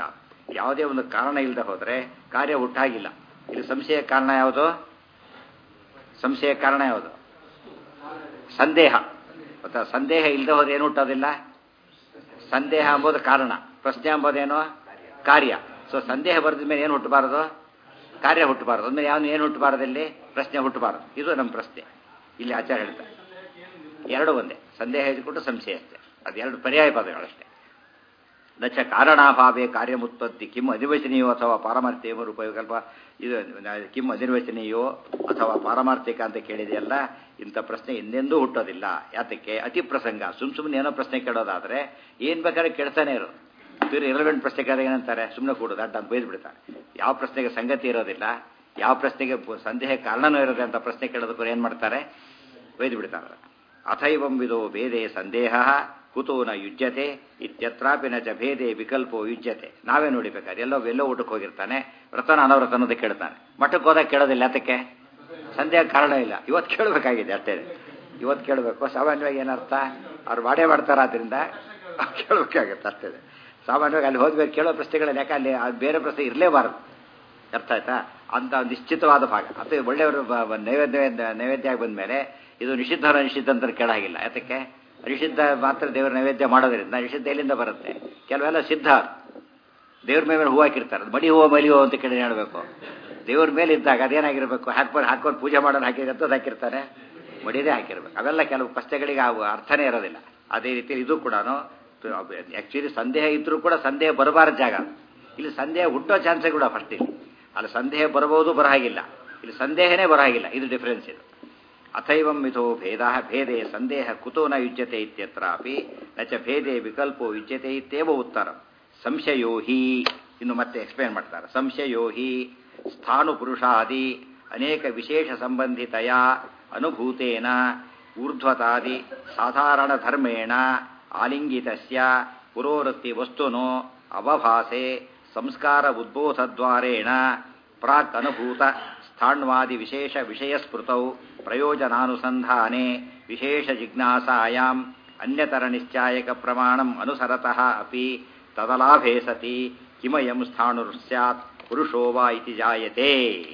ಯಾವುದೇ ಒಂದು ಕಾರಣ ಇಲ್ಲದೆ ಹೋದರೆ ಕಾರ್ಯ ಹುಟ್ಟಾಗಿಲ್ಲ ಇಲ್ಲಿ ಸಂಶಯ ಕಾರಣ ಯಾವುದು ಸಂಶಯ ಕಾರಣ ಯಾವುದು ಸಂದೇಹ ಗೊತ್ತಾ ಸಂದೇಹ ಇಲ್ಲದೆ ಹೋದ್ರೆ ಏನು ಹುಟ್ಟೋದಿಲ್ಲ ಸಂದೇಹ ಎಂಬುದು ಕಾರಣ ಪ್ರಶ್ನೆ ಎಂಬುದೇನು ಕಾರ್ಯ ಸೊ ಸಂದೇಹ ಬರೆದ ಮೇಲೆ ಏನು ಹುಟ್ಟಬಾರದು ಕಾರ್ಯ ಹುಟ್ಟಬಾರದು ಅಂದ್ರೆ ಯಾವ ಏನು ಹುಟ್ಟಬಾರದು ಇಲ್ಲಿ ಪ್ರಶ್ನೆ ಹುಟ್ಟಬಾರದು ಇದು ನಮ್ಮ ಪ್ರಶ್ನೆ ಇಲ್ಲಿ ಆಚಾರ ಹೇಳ್ತಾರೆ ಎರಡು ಒಂದೇ ಸಂದೇಹ ಇದ್ಕೊಂಡು ಸಂಶಯ ಅಷ್ಟೇ ಅದು ಎರಡು ಪರ್ಯಾಯ ಪದಗಳಷ್ಟೇ ನಚ ಕಾರಣಾಭಾವೇ ಕಾರ್ಯಮುತ್ಪತ್ತಿ ಕಿಮ್ ಅನಿರ್ವಚನೀಯೋ ಅಥವಾ ಪಾರಮಾರ್ಥಿಕ ರೂಪವಿಕಲ್ಪ ಇದು ಕಿಮ್ ಅನಿರ್ವಚನೀಯೋ ಅಥವಾ ಪಾರಮಾರ್ಥಿಕ ಅಂತ ಕೇಳಿದೆಯಲ್ಲ ಇಂಥ ಪ್ರಶ್ನೆ ಎಂದೆಂದೂ ಹುಟ್ಟೋದಿಲ್ಲ ಯಾತಕ್ಕೆ ಅತಿ ಪ್ರಸಂಗ ಸುಮ್ ಸುಮ್ಮನೆ ಏನೋ ಪ್ರಶ್ನೆ ಕೇಳೋದಾದ್ರೆ ಏನ್ ಬೇಕಾದ್ರೆ ಕೇಳ್ತಾನೆ ಇರೋದು ಬೇರೆ ಇರಲೆವೆಂಟ್ ಪ್ರಶ್ನೆ ಕೇಳಿದಾಗ ಏನಂತಾರೆ ಸುಮ್ಮನೆ ಕೊಡೋದು ಅಡ್ಡ ಅಂತ ಬೈದು ಬಿಡ್ತಾರೆ ಯಾವ ಪ್ರಶ್ನೆಗೆ ಸಂಗತಿ ಇರೋದಿಲ್ಲ ಯಾವ ಪ್ರಶ್ನೆಗೆ ಸಂದೇಹ ಕಾರಣನೂ ಇರೋದೆ ಅಂತ ಪ್ರಶ್ನೆ ಕೇಳೋದಕ್ಕೂ ಏನು ಮಾಡ್ತಾರೆ ಬೈದು ಬಿಡ್ತಾರೆ ಅಥೈವಂಬಿದೋ ಭೇದೆ ಸಂದೇಹ ಕುತೋ ನ ಯುಜ್ಯತೆ ಇತ್ಯತ್ರಾಪಿ ನ ಚ ಭೇದೆ ವಿಕಲ್ಪೋ ಯುಜ್ಯತೆ ನಾವೇ ನೋಡಿಬೇಕಾದ್ರೆ ಎಲ್ಲೋ ಎಲ್ಲೋ ಊಟಕ್ಕೆ ಹೋಗಿರ್ತಾನೆ ವ್ರತನ ಅನವ್ರತ ಅನ್ನೋದು ಕೇಳ್ತಾನೆ ಮಠಕ್ಕೆ ಹೋದಾಗ ಕೇಳೋದಿಲ್ಲ ಅದಕ್ಕೆ ಸಂದೇಹ ಕಾರಣ ಇಲ್ಲ ಇವತ್ತು ಕೇಳಬೇಕಾಗಿದೆ ಅಷ್ಟೇ ಇವತ್ತು ಕೇಳಬೇಕು ಸಾಮಾನ್ಯವಾಗಿ ಏನರ್ಥ ಅವ್ರು ಮಾಡೇ ಮಾಡ್ತಾರೆ ಆದ್ರಿಂದ ಕೇಳಬೇಕಾಗತ್ತೆ ಅಷ್ಟೇ ಸಾಮಾನ್ಯವಾಗಿ ಅಲ್ಲಿ ಹೋದ್ಬೇಕು ಕೇಳೋ ಪ್ರಶ್ನೆಗಳಲ್ಲಿ ಯಾಕೆ ಅಲ್ಲಿ ಅದು ಬೇರೆ ಪ್ರಶ್ನೆ ಇರಲೇಬಾರದು ಅರ್ಥ ಆಯ್ತಾ ಅಂತ ನಿಶ್ಚಿತವಾದ ಭಾಗ ಅಥವಾ ಒಳ್ಳೆಯವರು ನೈವೇದ್ಯ ನೈವೇದ್ಯ ಬಂದ ಮೇಲೆ ಇದು ನಿಷಿದ್ಧ ನಿಷಿದ್ಧ ಅಂತ ಕೇಳಾಗಿಲ್ಲ ಯಾತಕ್ಕೆ ನಿಷಿದ್ಧ ಮಾತ್ರ ದೇವರ ನೈವೇದ್ಯ ಮಾಡೋದ್ರಿಂದ ನಿಷಿದ್ಧ ಎಲ್ಲಿಂದ ಬರುತ್ತೆ ಕೆಲವೆಲ್ಲ ಸಿದ್ಧ ದೇವ್ರ ಮೇಲೆ ಹೂ ಹಾಕಿರ್ತಾರೆ ಮಡಿ ಹೂವು ಮಲಿ ಹೂವು ಅಂತ ಕೇಳಿ ಹೇಳಬೇಕು ದೇವ್ರ ಮೇಲೆ ಇದ್ದಾಗ ಅದೇನಾಗಿರ್ಬೇಕು ಹಾಕ್ಬಾರ್ದು ಹಾಕೊಂಡು ಪೂಜೆ ಮಾಡೋದು ಹಾಕಿರ್ತದ್ದು ಹಾಕಿರ್ತಾರೆ ಮಡಿದೇ ಹಾಕಿರ್ಬೇಕು ಅವೆಲ್ಲ ಕೆಲವು ಪ್ರಶ್ನೆಗಳಿಗೆ ಅವು ಅರ್ಥನೇ ಇರೋದಿಲ್ಲ ಅದೇ ರೀತಿ ಇದು ಕೂಡ ಆಕ್ಚುಲಿ ಸಂದೇಹ ಇದ್ರೂ ಕೂಡ ಸಂದೇಹ ಬರಬಾರದ ಜಾಗ ಇಲ್ಲಿ ಸಂದೇಹ ಹುಟ್ಟೋ ಚಾನ್ಸೇ ಕೂಡ ಫಸ್ಟ್ ಇಲ್ಲಿ ಅಲ್ಲಿ ಸಂದೇಹ ಬರಬಹುದು ಬರಹಾಗಿಲ್ಲ ಇಲ್ಲಿ ಸಂದೇಹನೇ ಬರಹಾಗಿಲ್ಲ ಇದು ಡಿಫರೆನ್ಸ್ ಇದು ಅಥೈವಂ ಮಿಥೋ ಭೇದ ಭೇದೆ ಸಂದೇಹ ಕುತೋ ನ ಯುಜ್ಯತೆ ಇತ್ಯತ್ರಾಪಿ ನ ಚ ಭೇದೆ ವಿಕಲ್ಪೋ ಯುಜ್ಯತೆ ಇತ್ಯೇವ ಉತ್ತರ ಸಂಶಯೋ ಹಿ ಇನ್ನು ಮತ್ತೆ ಎಕ್ಸ್ಪ್ಲೇನ್ ಮಾಡ್ತಾರೆ ಸಂಶಯೋ ಹಿ ಸ್ಥಾನು ಪುರುಷಾದಿ ಅನೇಕ ವಿಶೇಷ ಸಂಬಂಧಿತೆಯ ಅನುಭೂತೇನ ಊರ್ಧ್ವತಾದಿ ಸಾಧಾರಣ ಧರ್ಮೇಣ ಆಲಿಂಗಿತಸ್ಯ ಪುರೋವೃತ್ತಿ ವಸ್ತುನೋ ಅವಭಾಸೆ ಸಂಸ್ಕಾರ ಉದ್ಬೋಧದ್ವಾರೇಣ ಪ್ರಾಕ್ ಅನುಭೂತ ಸ್ಥಾಣ್ವಾದಿ ವಿಶೇಷ ವಿಷಯಸ್ಮೃತೌ ಪ್ರಯೋಜನಾನುಸಂಧಾನೆ ವಿಶೇಷ ಜಿಜ್ಞಾಸಾಯಾಂ ಅನ್ಯತರ ನಿಶ್ಚಾಯಕ ಪ್ರಮಾಣಂ ಅನುಸರತಃ ಅಪಿ ತದಲಾಭೇ ಸತಿ ಕಿಮಯಂ ಸ್ಥಾಣುರ್ ಸ್ಯಾತ್ ಪುರುಷೋ ವಾ ಇತಿ ಜಾಯತೆ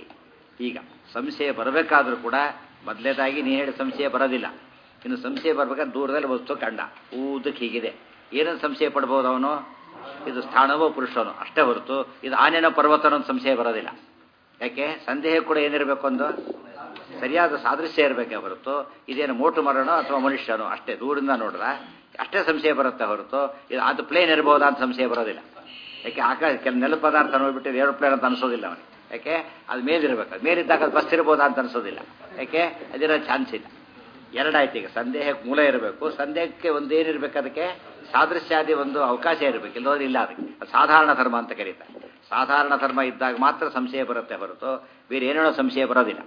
ಈಗ ಸಂಶಯ ಬರಬೇಕಾದ್ರೂ ಕೂಡ ಮೊದಲೇದಾಗಿ ನೀ ಹೇಳಿ ಸಂಶಯ ಬರೋದಿಲ್ಲ ಇನ್ನು ಸಂಶಯ ಬರ್ಬೇಕಾದ್ರೆ ದೂರದಲ್ಲಿ ವಸ್ತು ಕಂಡ ಊದಕ್ಕೆ ಹೀಗಿದೆ ಏನನ್ನು ಸಂಶಯ ಪಡ್ಬೋದು ಅವನು ಇದು ಸ್ಥಾನವೋ ಪುರುಷನೋ ಅಷ್ಟೇ ಹೊರತು ಇದು ಆನೆನೋ ಪರ್ವತನೋ ಸಂಶಯ ಬರೋದಿಲ್ಲ ಯಾಕೆ ಸಂದೇಹ ಕೂಡ ಏನಿರಬೇಕು ಒಂದು ಸರಿಯಾದ ಸಾದೃಶ್ಯ ಇರಬೇಕೇ ಹೊರತು ಇದೇನು ಮೋಟು ಮರನೋ ಅಥವಾ ಮನುಷ್ಯನೋ ಅಷ್ಟೇ ದೂರಿಂದ ನೋಡ್ರ ಅಷ್ಟೇ ಸಂಶಯ ಬರುತ್ತೆ ಹೊರತು ಇದು ಅದು ಪ್ಲೇನ್ ಇರಬಹುದಾ ಅಂತ ಸಂಶಯ ಬರೋದಿಲ್ಲ ಯಾಕೆ ಆಕಾಶ ಕೆಲ ನೆಲ ಪದಾರ್ಥ ನೋಡ್ಬಿಟ್ಟು ಏರೋಪ್ಲೇನ್ ಅಂತ ಅನಿಸೋದಿಲ್ಲ ಅವನಿಗೆ ಯಾಕೆ ಅದು ಮೇಲಿರ್ಬೇಕು ಅದು ಮೇಲಿದ್ದಾಗ ಅದು ಬಸ್ ಇರ್ಬೋದಾ ಅಂತ ಅನಿಸೋದಿಲ್ಲ ಯಾಕೆ ಅದಿರೋ ಚಾನ್ಸ್ ಇಲ್ಲ ಎರಡಾಯ್ತು ಈಗ ಸಂದೇಹಕ್ಕೆ ಮೂಲ ಇರಬೇಕು ಸಂದೇಹಕ್ಕೆ ಒಂದೇನಿರ್ಬೇಕು ಅದಕ್ಕೆ ಸಾದೃಶ್ಯಾದಿ ಒಂದು ಅವಕಾಶ ಇರಬೇಕು ಇಲ್ಲೋದ್ರೆ ಇಲ್ಲ ಅದಕ್ಕೆ ಅದು ಸಾಧಾರಣ ಧರ್ಮ ಅಂತ ಕರೀತಾರೆ ಸಾಧಾರಣ ಧರ್ಮ ಇದ್ದಾಗ ಮಾತ್ರ ಸಂಶಯ ಬರುತ್ತೆ ಹೊರತು ಬೇರೆ ಏನೇನೋ ಸಂಶಯ ಬರೋದಿಲ್ಲ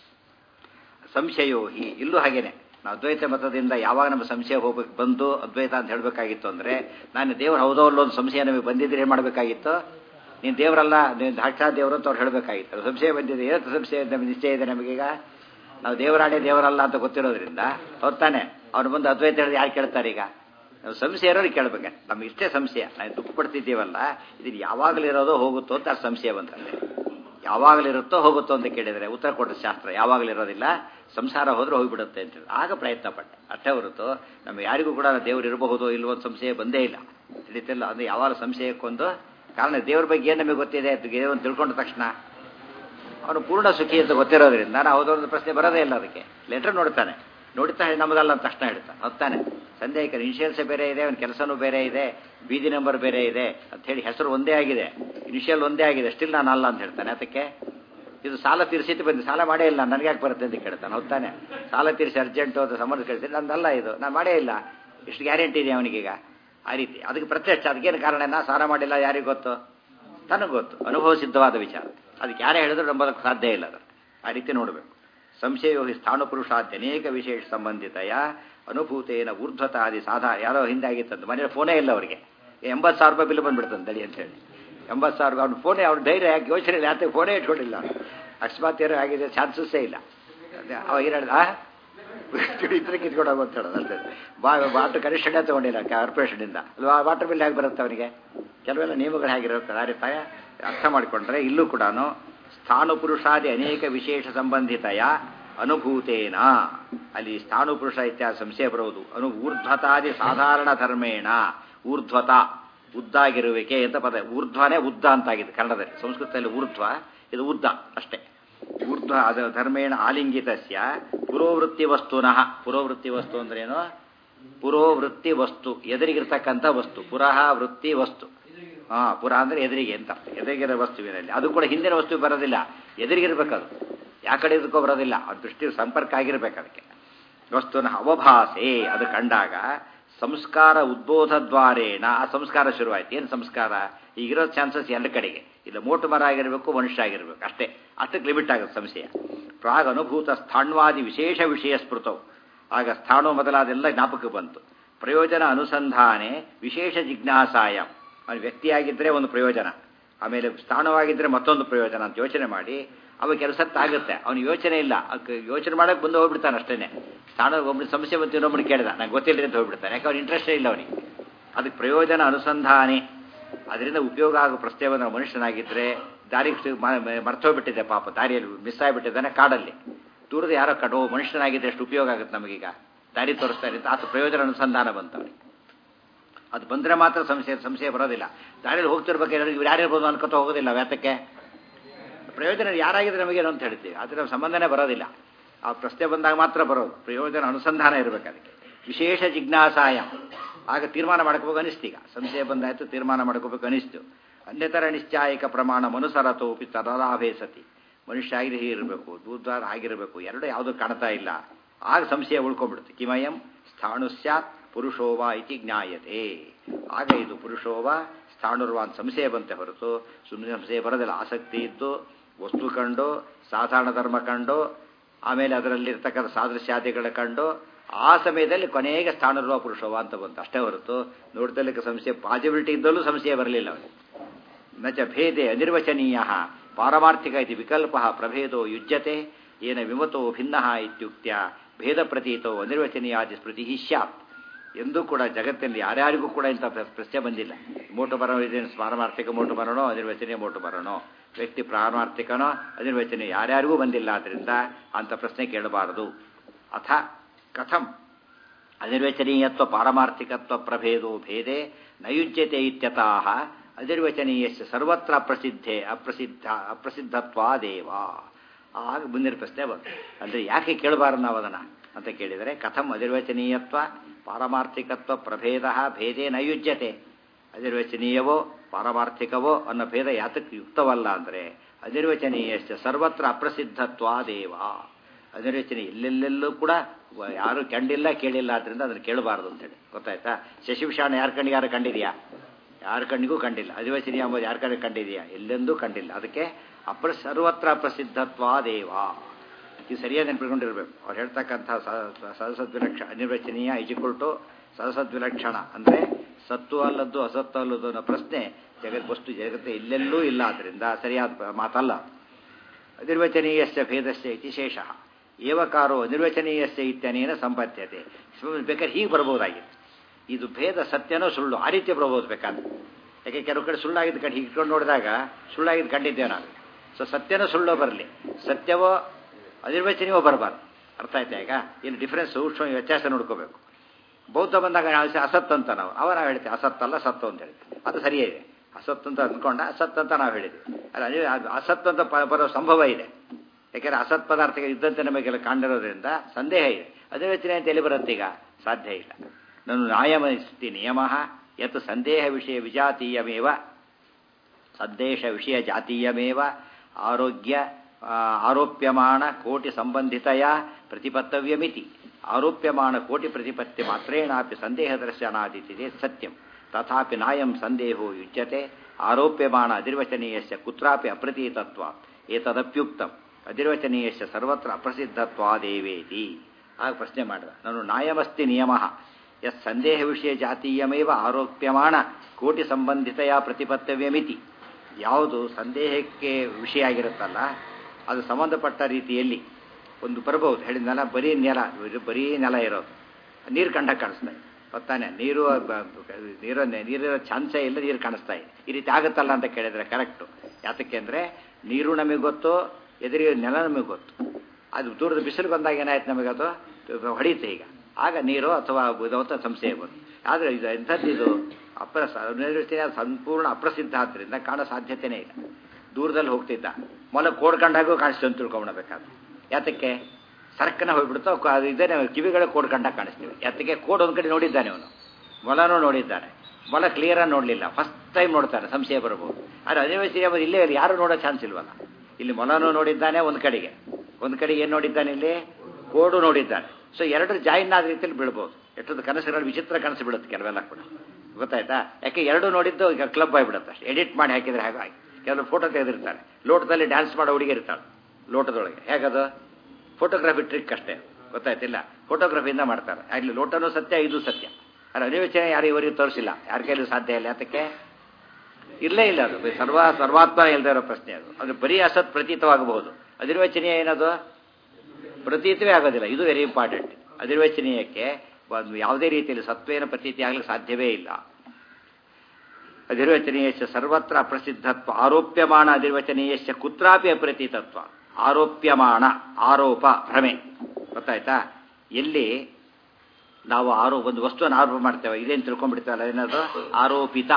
ಸಂಶಯೋ ಹಿ ಇಲ್ಲೂ ಹಾಗೇನೆ ನಾವು ಅದ್ವೈತ ಮತದಿಂದ ಯಾವಾಗ ನಮ್ಮ ಸಂಶಯ ಹೋಗ್ಬೇಕು ಬಂದು ಅದ್ವೈತ ಅಂತ ಹೇಳಬೇಕಾಗಿತ್ತು ಅಂದರೆ ನಾನು ದೇವ್ರು ಹೌದೋ ಅಲ್ಲೋ ಒಂದು ಸಂಶಯ ನಮಗೆ ಬಂದಿದ್ರೆ ಏನು ಮಾಡಬೇಕಾಗಿತ್ತು ನೀನು ದೇವರಲ್ಲ ನೀನು ಸಾಕ್ಷಾತ್ ದೇವರು ಅಂತ ಅವ್ರು ಹೇಳಬೇಕಾಗಿತ್ತು ಸಂಶಯ ಬಂದಿದೆ ಏನಂತ ಸಂಶಯ ನಮಗೆ ನಿಶ್ಚಯ ಇದೆ ನಮಗೀಗ ನಾವು ದೇವರಾಣೆ ದೇವರಲ್ಲ ಅಂತ ಗೊತ್ತಿರೋದ್ರಿಂದ ಅವ್ರು ತಾನೆ ಅವ್ರು ಬಂದು ಅದ್ವೈತ ಹೇಳಿದ್ರೆ ಯಾರು ಕೇಳ್ತಾರೆ ಈಗ ನಾವು ಸಂಶಯ ಇರೋರು ಕೇಳ್ಬೇಕು ನಮ್ಗೆ ಇಷ್ಟೇ ಸಂಶಯ ನಾವು ದುಃಖ ಪಡ್ತಿದ್ದೀವಲ್ಲ ಇದು ಯಾವಾಗಲಿರೋದೋ ಹೋಗುತ್ತೋ ಅಂತ ಸಂಶಯ ಬಂತಂದ್ರೆ ಯಾವಾಗಲಿರುತ್ತೋ ಹೋಗುತ್ತೋ ಅಂತ ಕೇಳಿದರೆ ಉತ್ತರ ಕೊಟ್ಟ ಶಾಸ್ತ್ರ ಯಾವಾಗಲಿರೋದಿಲ್ಲ ಸಂಸಾರ ಹೋದ್ರೆ ಹೋಗಿಬಿಡುತ್ತೆ ಅಂತ ಆಗ ಪ್ರಯತ್ನ ಪಟ್ಟೆ ಅಷ್ಟೇ ಹೊರತು ನಮಗೆ ಯಾರಿಗೂ ಕೂಡ ದೇವರು ಇರಬಹುದು ಇಲ್ವೋ ಒಂದು ಸಂಶಯ ಬಂದೇ ಇಲ್ಲ ತಿಳಿತಿಲ್ಲ ಅಂದರೆ ಯಾವಾಗ ಸಂಶಯಕ್ಕೊಂದು ಕಾರಣ ದೇವ್ರ ಬಗ್ಗೆ ಏನು ನಮಗೆ ಗೊತ್ತಿದೆ ದೇವರನ್ನು ತಿಳ್ಕೊಂಡ ತಕ್ಷಣ ಅವನು ಪೂರ್ಣ ಸುಖಿ ಅಂತ ಗೊತ್ತಿರೋದ್ರಿಂದ ನಾವು ಹೌದೊಂದು ಪ್ರಶ್ನೆ ಬರೋದೇ ಇಲ್ಲ ಅದಕ್ಕೆ ಲೆಟರ್ ನೋಡ್ತಾನೆ ನೋಡ್ತಾ ನಮ್ಮದಲ್ಲ ಅಂತ ತಕ್ಷಣ ಹೇಳ್ತಾನೆ ಹೊತ್ತಾನೆ ಸಂದೇಹಕ್ಕೆ ಇನಿಷಿಯಲ್ಸೇ ಬೇರೆ ಇದೆ ಅವನ ಕೆಲಸನೂ ಬೇರೆ ಇದೆ ಬೀದಿ ನಂಬರ್ ಬೇರೆ ಇದೆ ಅಂತ ಹೇಳಿ ಹೆಸರು ಒಂದೇ ಆಗಿದೆ ಇನಿಷಿಯಲ್ ಒಂದೇ ಆಗಿದೆ ಸ್ಟಿಲ್ ನಾನು ಅಲ್ಲ ಅಂತ ಹೇಳ್ತಾನೆ ಅದಕ್ಕೆ ಇದು ಸಾಲ ತೀರಿಸಿಟ್ಟು ಬಂದು ಸಾಲ ಮಾಡೇ ಇಲ್ಲ ನನಗೆ ಯಾಕೆ ಬರುತ್ತೆ ಅಂತ ಕೇಳ್ತಾನೆ ಹೊತ್ತಾನೆ ಸಾಲ ತೀರಿಸಿ ಅರ್ಜೆಂಟು ಅಂತ ಸಂಬಂಧ ಕೇಳ್ತೀನಿ ನಂದಲ್ಲ ಇದು ನಾನು ಮಾಡೇ ಇಲ್ಲ ಎಷ್ಟು ಗ್ಯಾರಂಟಿ ಇದೆ ಅವನಿಗೀಗ ಆ ರೀತಿ ಅದಕ್ಕೆ ಪ್ರತ್ಯಕ್ಷ ಅದಕ್ಕೇನು ಕಾರಣ ನಾ ಸಾಲ ಮಾಡಿಲ್ಲ ಯಾರಿಗೆ ಗೊತ್ತು ತನಗೆ ಗೊತ್ತು ಅನುಭವ ಸಿದ್ಧವಾದ ವಿಚಾರ ಅದಕ್ಕೆ ಯಾರೇ ಹೇಳಿದ್ರು ನಂಬೋದಕ್ಕೆ ಸಾಧ್ಯ ಇಲ್ಲ ಅದು ಆ ರೀತಿ ನೋಡಬೇಕು ಸಂಶಯೋ ಹಿ ಸ್ಥಾನು ಪುರುಷಾದ್ಯ ಅನೇಕ ವಿಶೇಷ ಸಂಬಂಧಿತಯ ಅನುಭೂತೇನ ಊರ್ಧ್ವತಾದಿ ಸಾಧಾ ಯಾರೋ ಹಿಂದೆ ಆಗಿತ್ತಂತ ಮನೇಲಿ ಫೋನೇ ಇಲ್ಲ ಅವರಿಗೆ ಎಂಬತ್ತು ಸಾವಿರ ರೂಪಾಯಿ ಬಿಲ್ ಬಂದ್ಬಿಡ್ತಾನೆ ದಡಿ ಅಂತ ಹೇಳಿ ಎಂಬತ್ತು ಸಾವಿರ ಅವ್ನು ಫೋನೇ ಅವ್ನ ಧೈರ್ಯ ಯಾಕೆ ಯೋಚನೆ ಇಲ್ಲ ಯಾಕೆ ಫೋನೇ ಇಟ್ಕೊಂಡಿಲ್ಲ ಅಕಸ್ಮಾತ್ ಏನೋ ಆಗಿದೆ ಚಾನ್ಸಸ್ಸೇ ಇಲ್ಲ ಅವಾಗ ಏನು ಹೇಳ್ದ ಇದ್ರೆ ಕಿತ್ಕೊಂಡು ಹೋಗು ಅಂತ ಹೇಳೋದು ಅಷ್ಟೇ ಬಾ ವಾಟರ್ ಕನಿಷ್ಠ ತೊಗೊಂಡಿಲ್ಲ ಕಾರ್ಪೊರೇಷನಿಂದ ಅಲ್ವಾ ವಾಟರ್ ಬಿಲ್ ಹೇಗೆ ಬರುತ್ತೆ ಅವನಿಗೆ ಕೆಲವೆಲ್ಲ ನಿಯಮಗಳು ಹೇಗಿರುತ್ತೆ ಆ ರೀತಿ ಅರ್ಥ ಮಾಡಿಕೊಂಡ್ರೆ ಇಲ್ಲೂ ಕೂಡ ಸ್ಥಾಣು ಪುರುಷಾದಿ ಅನೇಕ ವಿಶೇಷ ಸಂಬಂಧಿತಯ ಅನುಭೂತೇನ ಅಲ್ಲಿ ಸ್ಥಾಣು ಪುರುಷ ಇತ್ಯಾದಿ ಸಂಶಯ ಬರುವುದು ಅನು ಊರ್ಧ್ವತಾದಿ ಸಾಧಾರಣ ಧರ್ಮೇಣ ಊರ್ಧ್ವತ ಉದ್ದಾಗಿರುವಿಕೆ ಅಂತ ಪದ ಊರ್ಧ್ವನೇ ಉದ್ದ ಅಂತಾಗಿದೆ ಕನ್ನಡದಲ್ಲಿ ಸಂಸ್ಕೃತದಲ್ಲಿ ಊರ್ಧ್ವ ಇದು ಉದ್ದ ಅಷ್ಟೇ ಊರ್ಧ್ವ ಅದು ಧರ್ಮೇಣ ಆಲಿಂಗಿತಸ್ಯ ಪುರೋವೃತ್ತಿ ವಸ್ತುನಃ ಪುರೋವೃತ್ತಿ ವಸ್ತು ಅಂದ್ರೇನು ಪುರೋವೃತ್ತಿ ವಸ್ತು ಎದುರಿಗಿರ್ತಕ್ಕಂಥ ವಸ್ತು ಪುರಃ ವೃತ್ತಿ ವಸ್ತು ಹಾ ಪುರ ಅಂದ್ರೆ ಎದುರಿಗೆ ಅಂತ ಎದುರಿಗಿರೋ ವಸ್ತುವಿನಲ್ಲಿ ಅದು ಕೂಡ ಹಿಂದಿನ ವಸ್ತು ಬರೋದಿಲ್ಲ ಎದುರಿಗಿರ್ಬೇಕದು ಯಾ ಕಡೆ ಇದಕ್ಕೋ ಬರೋದಿಲ್ಲ ಆ ದೃಷ್ಟಿ ಸಂಪರ್ಕ ಆಗಿರ್ಬೇಕು ಅದಕ್ಕೆ ವಸ್ತುನ ಅವಭಾಸೆ ಅದು ಕಂಡಾಗ ಸಂಸ್ಕಾರ ಉದ್ಬೋಧ ದ್ವಾರೇಣ ಆ ಸಂಸ್ಕಾರ ಶುರುವಾಯ್ತು ಏನು ಸಂಸ್ಕಾರ ಈಗಿರೋ ಚಾನ್ಸಸ್ ಎಲ್ಲ ಕಡೆಗೆ ಇಲ್ಲ ಮೋಟು ಮರ ಆಗಿರಬೇಕು ಮನುಷ್ಯ ಆಗಿರಬೇಕು ಅಷ್ಟೇ ಅಷ್ಟಕ್ಕೆ ಲಿಮಿಟ್ ಆಗುತ್ತೆ ಸಂಶಯ ಪ್ರಾಗ್ ಅನುಭೂತ ಸ್ಥಾಣ್ವಾದಿ ವಿಶೇಷ ವಿಷಯ ಸ್ಮೃತವು ಆಗ ಸ್ಥಾಣು ಮೊದಲಾದೆಲ್ಲ ಜ್ಞಾಪಕ ಬಂತು ಪ್ರಯೋಜನ ಅನುಸಂಧಾನೆ ವಿಶೇಷ ಜಿಜ್ಞಾಸಾಯ ಅವನು ವ್ಯಕ್ತಿಯಾಗಿದ್ದರೆ ಒಂದು ಪ್ರಯೋಜನ ಆಮೇಲೆ ಸ್ಥಾನವಾಗಿದ್ದರೆ ಮತ್ತೊಂದು ಪ್ರಯೋಜನ ಅಂತ ಯೋಚನೆ ಮಾಡಿ ಅವ ಕೆಲಸ ಆಗುತ್ತೆ ಅವನು ಯೋಚನೆ ಇಲ್ಲ ಯೋಚನೆ ಮಾಡಕ್ಕೆ ಬಂದು ಹೋಗ್ಬಿಡ್ತಾನೆ ಅಷ್ಟೇನೆ ಸ್ಥಾನ ಒಬ್ಬರು ಸಮಸ್ಯೆ ಬಂತು ಇನ್ನೊಬ್ಬರು ಕೇಳಿದ ನಂಗೆ ಗೊತ್ತಿಲ್ಲ ಅಂತ ಹೋಗ್ಬಿಡ್ತಾನೆ ಯಾಕೆ ಅವ್ನು ಇಂಟ್ರೆಸ್ಟೇ ಇಲ್ಲ ಅವನಿಗೆ ಅದಕ್ಕೆ ಪ್ರಯೋಜನ ಅನುಸಂಧಾನೆ ಅದರಿಂದ ಉಪಯೋಗ ಆಗೋ ಪ್ರಶ್ನೆಯನ್ನು ಮನುಷ್ಯನಾಗಿದ್ದರೆ ದಾರಿ ಮರ್ತೋಗ್ಬಿಟ್ಟಿದೆ ಪಾಪ ದಾರಿಯಲ್ಲಿ ಮಿಸ್ ಆಗಿಬಿಟ್ಟಿದ್ದಾನೆ ಕಾಡಲ್ಲಿ ದೂರದ ಯಾರೋ ಕಡೋ ಮನುಷ್ಯನಾಗಿದ್ದರೆ ಎಷ್ಟು ಉಪಯೋಗ ಆಗುತ್ತೆ ನಮಗೀಗ ದಾರಿ ತೋರಿಸ್ತಾರೆ ಅಂತ ಆತ ಪ್ರಯೋಜನ ಅನುಸಂಧಾನ ಬಂತವನಿಗೆ ಅದು ಬಂದರೆ ಮಾತ್ರ ಸಂಶಯ ಸಂಶಯ ಬರೋದಿಲ್ಲ ದಾರಿಯಲ್ಲಿ ಹೋಗ್ತಿರ್ಬೇಕಾದ್ರೆ ಇವ್ರು ಯಾರಿರ್ಬೋದು ಅನ್ಕೋತ ಹೋಗೋದಿಲ್ಲ ವ್ಯಾತಕ್ಕೆ ಪ್ರಯೋಜನ ಯಾರಾಗಿದ್ರೆ ನಮಗೇನು ಅಂತ ಹೇಳ್ತೀವಿ ಆದರೆ ಸಂಬಂಧನೇ ಬರೋದಿಲ್ಲ ಆ ಪ್ರಶ್ನೆ ಬಂದಾಗ ಮಾತ್ರ ಬರೋದು ಪ್ರಯೋಜನ ಅನುಸಂಧಾನ ಇರಬೇಕು ಅದಕ್ಕೆ ವಿಶೇಷ ಜಿಜ್ಞಾಸಾಯ ಆಗ ತೀರ್ಮಾನ ಮಾಡ್ಕೋಬೇಕು ಅನಿಸ್ತೀಗ ಸಂಶಯ ಬಂದಾಯ್ತು ತೀರ್ಮಾನ ಮಾಡ್ಕೋಬೇಕು ಅನಿಸ್ತು ಅನ್ಯತರ ನಿಶ್ಚಾಯಕ ಪ್ರಮಾಣ ಮನುಸರತೋಪಿ ತದಾಭೇಸತಿ ಮನುಷ್ಯ ಆಗಿದೆ ಹೀಗಿರಬೇಕು ದೂರದಾರ ಆಗಿರಬೇಕು ಎರಡು ಯಾವುದೂ ಕಾಣ್ತಾ ಇಲ್ಲ ಆಗ ಸಂಶಯ ಉಳ್ಕೊಂಡ್ಬಿಡುತ್ತೆ ಕಿಮಯಂ ಸ್ಥಾಣು ಸ್ಯಾತ್ ಪುರುಷೋವ ಇತಿ ಜ್ಞಾಯತೆ ಆಗ ಇದು ಪುರುಷೋವ ಸ್ಥಾಣುರ್ವ ಅಂತ ಸಂಶಯ ಬಂತೆ ಹೊರತು ಸುಮ್ಮನೆ ಸಂಶಯ ಬರೋದಿಲ್ಲ ಆಸಕ್ತಿ ಇದ್ದು ವಸ್ತು ಕಂಡು ಸಾಧಾರಣ ಧರ್ಮ ಕಂಡು ಆಮೇಲೆ ಅದರಲ್ಲಿರ್ತಕ್ಕಂಥ ಸಾದೃಶ್ಯಾದಿಗಳ ಕಂಡು ಆ ಸಮಯದಲ್ಲಿ ಕೊನೆಗೆ ಸ್ಥಾಣುರ್ವ ಪುರುಷೋವ ಅಂತ ಬಂತು ಅಷ್ಟೇ ಹೊರತು ನೋಡ್ದಲಿಕ್ಕೆ ಸಂಶಯ ಪಾಸಿಬಿಲಿಟಿ ಇದ್ದಲ್ಲೂ ಸಂಶಯ ಬರಲಿಲ್ಲ ಅವನಿಗೆ ನಚ ಭೇದೆ ಅನಿರ್ವಚನೀಯ ಪಾರಮಾರ್ಥಿಕ ಇತಿ ವಿಕಲ್ಪ ಪ್ರಭೇದೋ ಯುಜ್ಯತೆ ಏನ ವಿಮತೋ ಭಿನ್ನ ಇತ್ಯುಕ್ತ್ಯ ಭೇದ ಪ್ರತೀತೋ ಅನಿರ್ವಚನೀಯಾದಿ ಸ್ಮೃತಿ ಸ್ಯಾತ್ ಎಂದೂ ಕೂಡ ಜಗತ್ತಿನಲ್ಲಿ ಯಾರ್ಯಾರಿಗೂ ಕೂಡ ಇಂಥ ಪ್ರಶ್ನೆ ಬಂದಿಲ್ಲ ಮೋಟು ಬರೋ ಇದೇನು ಪಾರಮಾರ್ಥಿಕ ಮೋಟು ಬರೋಣೋ ಅನಿರ್ವಚನೀಯ ಮೋಟು ಬರೋಣೋ ವ್ಯಕ್ತಿ ಪಾರಮಾರ್ಥಿಕನೋ ಅನಿರ್ವಚನೀಯ ಯಾರ್ಯಾರಿಗೂ ಬಂದಿಲ್ಲ ಆದ್ದರಿಂದ ಅಂಥ ಪ್ರಶ್ನೆ ಕೇಳಬಾರದು ಅಥ ಕಥಂ ಅನಿರ್ವಚನೀಯತ್ವ ಪಾರಮಾರ್ಥಿಕತ್ವ ಪ್ರಭೇದೋ ಭೇದೆ ನಯುಜ್ಯತೆ ಇತ್ಯತಃ ಅನಿರ್ವಚನೀಯಸ್ಯ ಸರ್ವತ್ರ ಅಪ್ರಸಿದ್ಧೆ ಅಪ್ರಸಿದ್ಧ ಅಪ್ರಸಿದ್ಧತ್ವಾದೇವ ಆಗ ಮುಂದಿನ ಪ್ರಶ್ನೆ ಬಂತು ಅಂದರೆ ಯಾಕೆ ಕೇಳಬಾರದು ನಾವು ಅದನ್ನು ಅಂತ ಕೇಳಿದರೆ ಕಥಂ ಅನಿರ್ವಚನೀಯತ್ವ ಪಾರಮಾರ್ಥಿಕತ್ವ ಪ್ರಭೇದ ಭೇದೇ ನಯುಜ್ಯತೆ ಅನಿರ್ವಚನೀಯವೋ ಪಾರಮಾರ್ಥಿಕವೋ ಅನ್ನೋ ಭೇದ ಯಾತಕ್ಕೆ ಯುಕ್ತವಲ್ಲ ಅಂದರೆ ಅನಿರ್ವಚನೀಯಸ್ಯ ಸರ್ವತ್ರ ಅಪ್ರಸಿದ್ಧತ್ವಾದೇವ ಅನಿರ್ವಚನೆ ಎಲ್ಲೆಲ್ಲೆಲ್ಲೂ ಕೂಡ ಯಾರು ಕಂಡಿಲ್ಲ ಕೇಳಿಲ್ಲ ಆದ್ದರಿಂದ ಅದನ್ನು ಕೇಳಬಾರದು ಅಂತೇಳಿ ಗೊತ್ತಾಯ್ತಾ ಶಶಿಭೂಷಣ ಯಾರ ಕಣ್ಣಿಗೆ ಯಾರು ಕಂಡಿದೆಯಾ ಯಾರ ಕಣ್ಣಿಗೂ ಕಂಡಿಲ್ಲ ಅಧಿವಚನೀಯ ಎಂಬುದು ಯಾರ ಕಣ್ಣಿಗೆ ಕಂಡಿದೆಯಾ ಎಲ್ಲೆಂದೂ ಕಂಡಿಲ್ಲ ಅದಕ್ಕೆ ಅಪ್ರ ಸರ್ವತ್ರ ಪ್ರಸಿದ್ಧತ್ವಾದೇವ ಇದು ಸರಿಯಾಗಿ ನೆನಪಿಕೊಂಡಿರ್ಬೇಕು ಅವ್ರು ಹೇಳ್ತಕ್ಕಂಥ ಸದಸದ್ವಿಲಕ್ಷ ಅನಿರ್ವಚನೀಯ ಇಜಿಕೊಳ್ಟು ಸದಸದ್ವಿಲಕ್ಷಣ ಅಂದರೆ ಸತ್ತು ಅಲ್ಲದ್ದು ಅಸತ್ತು ಅಲ್ಲದ್ದು ಅನ್ನೋ ಪ್ರಶ್ನೆ ಜಗತ್ ವಸ್ತು ಜಗತ್ತು ಎಲ್ಲೆಲ್ಲೂ ಇಲ್ಲ ಆದ್ದರಿಂದ ಸರಿಯಾದ ಮಾತಲ್ಲ ಅನಿರ್ವಚನೀಯಸ್ಯ ಭೇದಸ್ಯ ಇತಿ ಶೇಷ ಏವಕಾರೋ ಅನಿರ್ವಚನೀಯಸ್ಯ ಇತ್ಯನೇನ ಸಂಪತ್ಯತೆ ಬೇಕಾದ್ರೆ ಹೀಗೆ ಬರ್ಬೋದಾಗಿತ್ತು ಇದು ಭೇದ ಸತ್ಯನೋ ಸುಳ್ಳು ಆ ರೀತಿ ಬರ್ಬೋದು ಬೇಕಾದ್ರೆ ಯಾಕೆ ಕೆಲವು ಕಡೆ ಸುಳ್ಳಾಗಿದ್ದು ಕಡೆ ಇಟ್ಕೊಂಡು ನೋಡಿದಾಗ ಸುಳ್ಳಾಗಿದ್ದು ಕಂಡಿದ್ದೇವೆ ನಾವು ಸೊ ಸತ್ಯನೋ ಸುಳ್ಳೋ ಬರಲಿ ಸತ್ಯವೋ ಅನಿರ್ವಚನೀಯವೋ ಬರಬಾರ್ದು ಅರ್ಥ ಆಯ್ತಾ ಈಗ ಇಲ್ಲಿ ಡಿಫ್ರೆನ್ಸ್ ಸೂಕ್ಷ್ಮ ವ್ಯತ್ಯಾಸ ನೋಡ್ಕೋಬೇಕು ಬೌದ್ಧ ಬಂದಾಗ ಅಸತ್ ಅಂತ ನಾವು ಅವ ನಾವು ಹೇಳ್ತೇವೆ ಅಸತ್ತಲ್ಲ ಸತ್ತು ಅಂತ ಹೇಳ್ತೀವಿ ಅದು ಸರಿಯೇ ಇದೆ ಅಸತ್ ಅಂತ ಅಂದ್ಕೊಂಡ ಅಸತ್ ಅಂತ ನಾವು ಹೇಳಿದ್ವಿ ಅಲ್ಲ ಅಸತ್ ಅಂತ ಬರೋ ಸಂಭವ ಇದೆ ಯಾಕೆಂದ್ರೆ ಅಸತ್ ಪದಾರ್ಥಗಳು ಇದ್ದಂತೆ ನಮಗೆಲ್ಲ ಕಾಣಿರೋದ್ರಿಂದ ಸಂದೇಹ ಇದೆ ಅನಿರ್ವಚನೆ ಅಂತ ಎಲ್ಲಿ ಬರುತ್ತೆ ಈಗ ಸಾಧ್ಯ ಇಲ್ಲ ನಾನು ನ್ಯಾಯಮಸ್ತಿ ನಿಯಮ ಯತ್ ಸಂದೇಹ ವಿಷಯ ವಿಜಾತೀಯಮೇವ ಸಂದೇಶ ವಿಷಯ ಜಾತೀಯಮೇವ ಆರೋಗ್ಯ ಆರೋಪ್ಯಮಾಣ ಕೋಟಿ ಸಂಬಂಧಿತೆಯ ಪ್ರತಿಪತ್ತವ್ಯಮಿತಿ ಆರೋಪ್ಯಮಾಣ ಕೋಟಿ ಪ್ರತಿಪತ್ತಿ ಮಾತ್ರೇಣಾಪಿ ಸಂದೇಹ ದರ್ಶನಾದಿತಿದೆ ಸತ್ಯಂ ತಥಾಪಿ ನಾಯಂ ಸಂದೇಹೋ ಯುಜ್ಯತೆ ಆರೋಪ್ಯಮಾಣ ಅನಿರ್ವಚನೀಯಸ್ಯ ಕುತ್ರಾಪಿ ಅಪ್ರತೀತತ್ವ ಏತದಪ್ಯುಕ್ತಂ ಅನಿರ್ವಚನೀಯಸ್ಯ ಸರ್ವತ್ರ ಅಪ್ರಸಿದ್ಧತ್ವಾದೇವೇತಿ ಆಗ ಪ್ರಶ್ನೆ ಮಾಡಿದ ನಾನು ನಾಯಮಸ್ತಿ ನಿಯಮ ಯತ್ ಸಂದೇಹ ವಿಷಯ ಜಾತೀಯಮೇವ ಆರೋಪ್ಯಮಾಣ ಕೋಟಿ ಸಂಬಂಧಿತೆಯ ಪ್ರತಿಪತ್ತವ್ಯಮಿತಿ ಯಾವುದು ಸಂದೇಹಕ್ಕೆ ವಿಷಯ ಆಗಿರುತ್ತಲ್ಲ ಅದು ಸಂಬಂಧಪಟ್ಟ ರೀತಿಯಲ್ಲಿ ಒಂದು ಬರಬಹುದು ಹೇಳಿದ್ನಲ್ಲ ಬರೀ ನೆಲ ಇದು ಬರೀ ನೆಲ ಇರೋದು ನೀರು ಕಂಡ ಕಾಣಿಸ್ತದೆ ಗೊತ್ತಾನೆ ನೀರು ಬ- ಬ- ನೀರು ನೀರಿರೋ ಚಾನ್ಸೇ ಇಲ್ಲ ನೀರು ಕಾಣಿಸ್ತಾ ಇದೆ ಈ ರೀತಿ ಆಗುತ್ತಲ್ಲ ಅಂತ ಕೇಳಿದ್ರೆ ಕರೆಕ್ಟು ಯಾತಕ್ಕೆ ಅಂದರೆ ನೀರು ನಮಗೆ ಗೊತ್ತು ಎದುರಿಗೆ ನೆಲ ನಮಗೆ ಗೊತ್ತು ಅದು ದೂರದ ಬಿಸಿಲು ಬಂದಾಗ ಏನಾಯ್ತು ನಮಗೆ ಅದು ಹೊಡೆಯುತ್ತೆ ಈಗ ಆಗ ನೀರು ಅಥವಾ ಇದು ಅಂತ ಸಂಶಯ ಬಂತು ಆದರೆ ಇದು ಎಂಥದ್ದು ಇದು ಅಪ್ರ ಸ- ಸಂಪೂರ್ಣ ಅಪ್ರಸಿದ್ಧ ಆದ್ದರಿಂದ ಕಾಣೋ ಸಾಧ್ಯತೆಯೇ ಇಲ್ಲ ದೂರದಲ್ಲಿ ಹೋಗ್ತಿದ್ದ ಮೊಲ ಕೋಡ್ಕೊಂಡಾಗೂ ಕಾಣಿಸ್ತು ಅಂತ ತಿಳ್ಕೊಂಡ್ಬೇಕಾದ್ರೆ ಯಾತಕ್ಕೆ ಸರ್ಕನ ಹೋಗ್ಬಿಡ್ತು ಕ- ಅದು ಇದೇನೆ ಕಿವಿಗಳ ಕೋಡ್ಕೊಂಡಾಗ ಕಾಣಿಸ್ತೀವಿ ಯಾತಕ್ಕೆ ಕೋಡ್ ಒಂದು ಕಡೆ ನೋಡಿದ್ದಾನೆ ಅವನು ಮೊಲನೂ ನೋಡಿದ್ದಾನೆ ಮೊಲ ಕ್ಲಿಯರಾಗಿ ನೋಡಲಿಲ್ಲ ಫಸ್ಟ್ ಟೈಮ್ ನೋಡ್ತಾನೆ ಸಂಶಯ ಬರಬಹುದು ಆದರೆ ಅನಿವರ್ಸರಿ ಎಂಬುದು ಇಲ್ಲೇ ಇಲ್ಲ ಯಾರು ನೋಡೋ ಚಾನ್ಸ್ ಇಲ್ವಲ್ಲ ಇಲ್ಲಿ ಮೊಲನೂ ನೋಡಿದ್ದಾನೆ ಒಂದು ಕಡೆಗೆ ಒಂದು ಕಡೆಗೆ ಏನು ನೋಡಿದ್ದಾನೆ ಇಲ್ಲಿ ಕೋಡು ನೋಡಿದ್ದಾನೆ ಸೊ ಎರಡು ಜಾಯಿನ್ ಆದ ರೀತಿಯಲ್ಲಿ ಬೀಳ್ಬೋದು ಎಷ್ಟೊಂದು ಕನಸುಗಳು ವಿಚಿತ್ರ ಕನಸು ಬೀಳುತ್ತೆ ಕೆಲವೆಲ್ಲ ಕೂಡ ಗೊತ್ತಾಯ್ತಾ ಯಾಕೆ ಎರಡು ನೋಡಿದ್ದು ಈಗ ಕ್ಲಬ್ ಆಗಿಬಿಡುತ್ತೆ ಅಷ್ಟೇ ಎಡಿಟ್ ಮಾಡಿ ಹಾಕಿದ್ರೆ ಹಾಗೆ ಆಗಿ ಕೆಲವರು ಫೋಟೋ ತೆಗೆದಿರ್ತಾರೆ ಲೋಟದಲ್ಲಿ ಡ್ಯಾನ್ಸ್ ಮಾಡೋ ಹುಡುಗಿ ಇರ್ತಾಳೆ ಲೋಟದೊಳಗೆ ಹೇಗದು ಫೋಟೋಗ್ರಫಿ ಟ್ರಿಕ್ ಅಷ್ಟೇ ಗೊತ್ತಾಯ್ತಿಲ್ಲ ಫೋಟೋಗ್ರಫಿಯಿಂದ ಮಾಡ್ತಾರೆ ಅಲ್ಲಿ ಲೋಟನೂ ಸತ್ಯ ಇದು ಸತ್ಯ ಅದು ಅನಿಯೋಚನೆ ಯಾರು ಇವರಿಗೆ ತೋರಿಸಿಲ್ಲ ಯಾರ ಕೈಲೂ ಸಾಧ್ಯ ಇಲ್ಲ ಅದಕ್ಕೆ ಇಲ್ಲೇ ಇಲ್ಲ ಅದು ಸರ್ವ ಸರ್ವಾತ್ಮ ಇಲ್ಲದೆ ಇರೋ ಪ್ರಶ್ನೆ ಅದು ಅದು ಬರೀ ಅಸತ್ ಪ್ರತೀತವಾಗಬಹುದು ಅನಿರ್ವಚನೀಯ ಏನದು ಪ್ರತೀತವೇ ಆಗೋದಿಲ್ಲ ಇದು ವೆರಿ ಇಂಪಾರ್ಟೆಂಟ್ ಅನಿರ್ವಚನೀಯಕ್ಕೆ ಒಂದು ಯಾವುದೇ ರೀತಿಯಲ್ಲಿ ಸತ್ವೇನ ಪ್ರತೀತಿ ಆಗಲಿಕ್ಕೆ ಸಾಧ್ಯವೇ ಇಲ್ಲ ಅಧಿರ್ವಚನೀಯಶ್ಚ ಸರ್ವತ್ರ ಅಪ್ರಸಿದ್ಧತ್ವ ಆರೋಪ್ಯಮಾಣ ಅಧಿರ್ವಚನೀಯಶ್ಚ ಕುತ್ರಾಪಿ ಅಪ್ರತೀತತ್ವ ಆರೋಪ್ಯಮಾಣ ಆರೋಪ ಭ್ರಮೆ ಗೊತ್ತಾಯ್ತಾ ಎಲ್ಲಿ ನಾವು ಆರೋಪ ಒಂದು ವಸ್ತುವನ್ನು ಆರೋಪ ಮಾಡ್ತೇವೆ ಇದೇನು ತಿಳ್ಕೊಂಡ್ಬಿಡ್ತೇವಲ್ಲ ಏನದು ಆರೋಪಿತ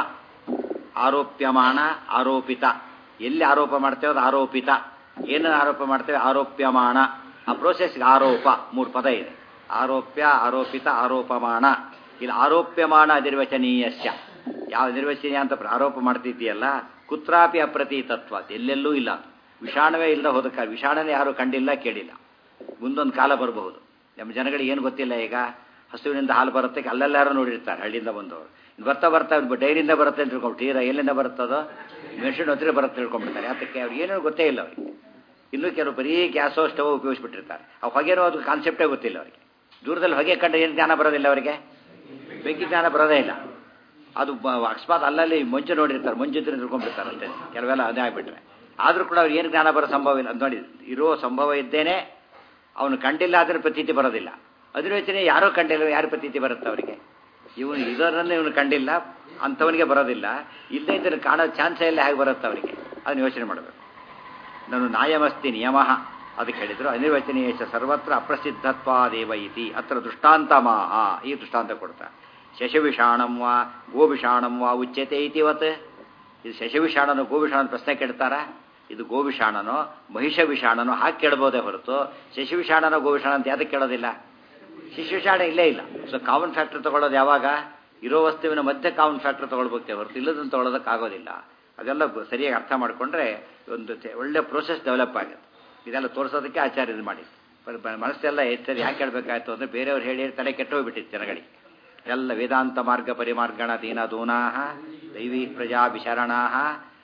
ಆರೋಪ್ಯಮಾಣ ಆರೋಪಿತ ಎಲ್ಲಿ ಆರೋಪ ಮಾಡ್ತೇವೆ ಅದು ಆರೋಪಿತ ಏನನ್ನು ಆರೋಪ ಮಾಡ್ತೇವೆ ಆರೋಪ್ಯಮಾಣ ಆ ಪ್ರೋಸೆಸ್ಗೆ ಆರೋಪ ಮೂರು ಪದ ಇದೆ ಆರೋಪ್ಯ ಆರೋಪಿತ ಆರೋಪಮಾಣ ಇಲ್ಲಿ ಆರೋಪ್ಯಮಾಣ ಅನಿರ್ವಚನೀಯಶ್ಚ ಯಾವ ನಿರ್ವಚನೀಯ ಅಂತ ಪ್ರ- ಆರೋಪ ಮಾಡ್ತಿದ್ದೀಯಲ್ಲ ಕುತ್ರಾಪಿ ಅಪ್ರತೀತತ್ವ ಎಲ್ಲೆಲ್ಲೂ ಇಲ್ಲ ವಿಷಾಣವೇ ಇಲ್ಲದ ಹೋದ ಕಾಲ ವಿಷಾಣನೇ ಯಾರು ಕಂಡಿಲ್ಲ ಕೇಳಿಲ್ಲ ಮುಂದೊಂದು ಕಾಲ ಬರಬಹುದು ನಮ್ಮ ಜನಗಳಿಗೆ ಏನು ಗೊತ್ತಿಲ್ಲ ಈಗ ಹಸುವಿನಿಂದ ಹಾಲು ಬರುತ್ತೆ ಅಲ್ಲೆಲ್ಲಾರು ನೋಡಿರ್ತಾರೆ ಹಳ್ಳಿಯಿಂದ ಬಂದವರು ಇನ್ನು ಬರ್ತಾ ಬರ್ತಾ ಡೈರಿಯಿಂದ ಬರುತ್ತೆ ಅಂತ ತಿಳ್ಕೊಂಡು ತೀರ ಎಲ್ಲಿಂದ ಬರುತ್ತದೋ ಮೆಷಿನ್ ಹತ್ತಿರ ಬರುತ್ತೆ ತಿಳ್ಕೊಂಡ್ಬಿಡ್ತಾರೆ ಅದಕ್ಕೆ ಅವ್ರಿಗೆ ಏನೇನು ಗೊತ್ತೇ ಇಲ್ಲ ಅವರಿಗೆ ಇನ್ನೂ ಕೆಲವು ಬರೀ ಗ್ಯಾಸೋ ಸ್ಟವ್ ಉಪಯೋಗಿಸ್ಬಿಟ್ಟಿರ್ತಾರೆ ಆ ಹೊಗೆನೋ ಅದು ಕಾನ್ಸೆಪ್ಟೇ ಗೊತ್ತಿಲ್ಲ ಅವರಿಗೆ ದೂರದಲ್ಲಿ ಹೊಗೆ ಕಂಡ್ರೆ ಏನು ಜ್ಞಾನ ಬರೋದಿಲ್ಲ ಅವರಿಗೆ ಬೆಂಕಿ ಜ್ಞಾನ ಬರೋದೇ ಇಲ್ಲ ಅದು ಬ- ಅಕಸ್ಮಾತ್ ಅಲ್ಲಲ್ಲಿ ಮಂಜು ನೋಡಿರ್ತಾರೆ ಮಂಜು ಇದ್ರೆ ತಿಳ್ಕೊಂಡ್ಬಿಡ್ತಾರೆ ಅಷ್ಟೇ ಕೆಲವೆಲ್ಲ ಅದೇ ಆಗ್ಬಿಟ್ರೆ ಆದರೂ ಕೂಡ ಅವ್ರಿಗೆ ಏನು ಜ್ಞಾನ ಬರೋ ಸಂಭವ ಇಲ್ಲ ಅಂತ ನೋಡಿ ಇರೋ ಸಂಭವ ಇದ್ದೇನೆ ಅವನು ಕಂಡಿಲ್ಲ ಆದರೆ ಪ್ರತೀತಿ ಬರೋದಿಲ್ಲ ಅದ್ರ ಯೋಚನೆ ಯಾರೋ ಕಂಡಿಲ್ಲ ಯಾರು ಪ್ರತೀತಿ ಬರುತ್ತೆ ಅವರಿಗೆ ಇವನು ಇದರನ್ನು ಇವನು ಕಂಡಿಲ್ಲ ಅಂಥವನಿಗೆ ಬರೋದಿಲ್ಲ ಇಲ್ಲದೇ ಇದ್ದರೆ ಕಾಣೋ ಚಾನ್ಸೇ ಇಲ್ಲ ಹೇಗೆ ಬರುತ್ತೆ ಅವರಿಗೆ ಅದನ್ನು ಯೋಚನೆ ಮಾಡಬೇಕು ನಾನು ನಾಯಮಸ್ತಿ ನಿಯಮ ಅದಕ್ಕೆ ಹೇಳಿದ್ರು ಅನಿರ್ವಚನೀಯ ಚ ಸರ್ವತ್ರ ಅಪ್ರಸಿದ್ಧತ್ವಾದೇವ ಇತಿ ಅತ್ರ ದೃಷ್ಟಾಂತಮಾಹ ಈ ದೃಷ್ಟಾಂತ ಕೊಡ್ತಾ ಶಶವಿಷಾಣಂ ವಾ ಗೋವಿಷಾಣಂ ವಾ ಉಚ್ಯತೆ ಇತಿವತ್ ಇದು ಶಶವಿಷಾಣನೋ ಗೋವಿಷಾಣ ಪ್ರಶ್ನೆ ಕೇಳ್ತಾರ ಇದು ಗೋವಿಷಾಣನೋ ಮಹಿಷ ವಿಷಾಣನೋ ಹಾಗೆ ಕೇಳ್ಬೋದೇ ಹೊರತು ಶಶವಿಷಾಣನೋ ಗೋವಿಷಾಣ ಅಂತ ಯಾವ್ದಕ್ಕೆ ಕೇಳೋದಿಲ್ಲ ಶಿಶುಷಾಣ ಇಲ್ಲೇ ಇಲ್ಲ ಸೊ ಕಾಮನ್ ಫ್ಯಾಕ್ಟರ್ ತಗೊಳ್ಳೋದು ಯಾವಾಗ ಇರೋ ವಸ್ತುವಿನ ಮಧ್ಯೆ ಕಾಮನ್ ಫ್ಯಾಕ್ಟರ್ ತಗೊಳ್ಬೇಕೆ ಹೊರತು ಇಲ್ಲದನ್ನು ತಗೊಳ್ಳೋದಕ್ಕಾಗೋದಿಲ್ಲ ಅದೆಲ್ಲ ಬ- ಸರಿಯಾಗಿ ಅರ್ಥ ಮಾಡಿಕೊಂಡ್ರೆ ಒಂದು ತೆ- ಒಳ್ಳೆ ಪ್ರೋಸೆಸ್ ಡೆವಲಪ್ ಆಗುತ್ತೆ ಇದೆಲ್ಲ ತೋರಿಸೋದಕ್ಕೆ ಆಚಾರ್ಯ ಇದು ಮಾಡಿ ಬ- ಬ- ಮನಸ್ಸೆಲ್ಲ ಹೆಚ್ಚು ಯಾಕೆ ಹೇಳ್ಬೇಕಾಯ್ತು ಅಂದರೆ ಬೇರೆಯವ್ರು ಹೇಳಿ ಹೇಳಿ ತಲೆ ಕೆಟ್ಟು ಹೋಗ್ಬಿಟ್ಟಿತ್ತು ಜನಗಳಿಗೆ ಎಲ್ಲ ವೇದಾಂತ ಮಾರ್ಗ ಪರಿಮಾರ್ಗಣ ದೀನ ದೂನಾಹ ದೈವಿ ಪ್ರಜಾ ವಿಶರಣಾಹ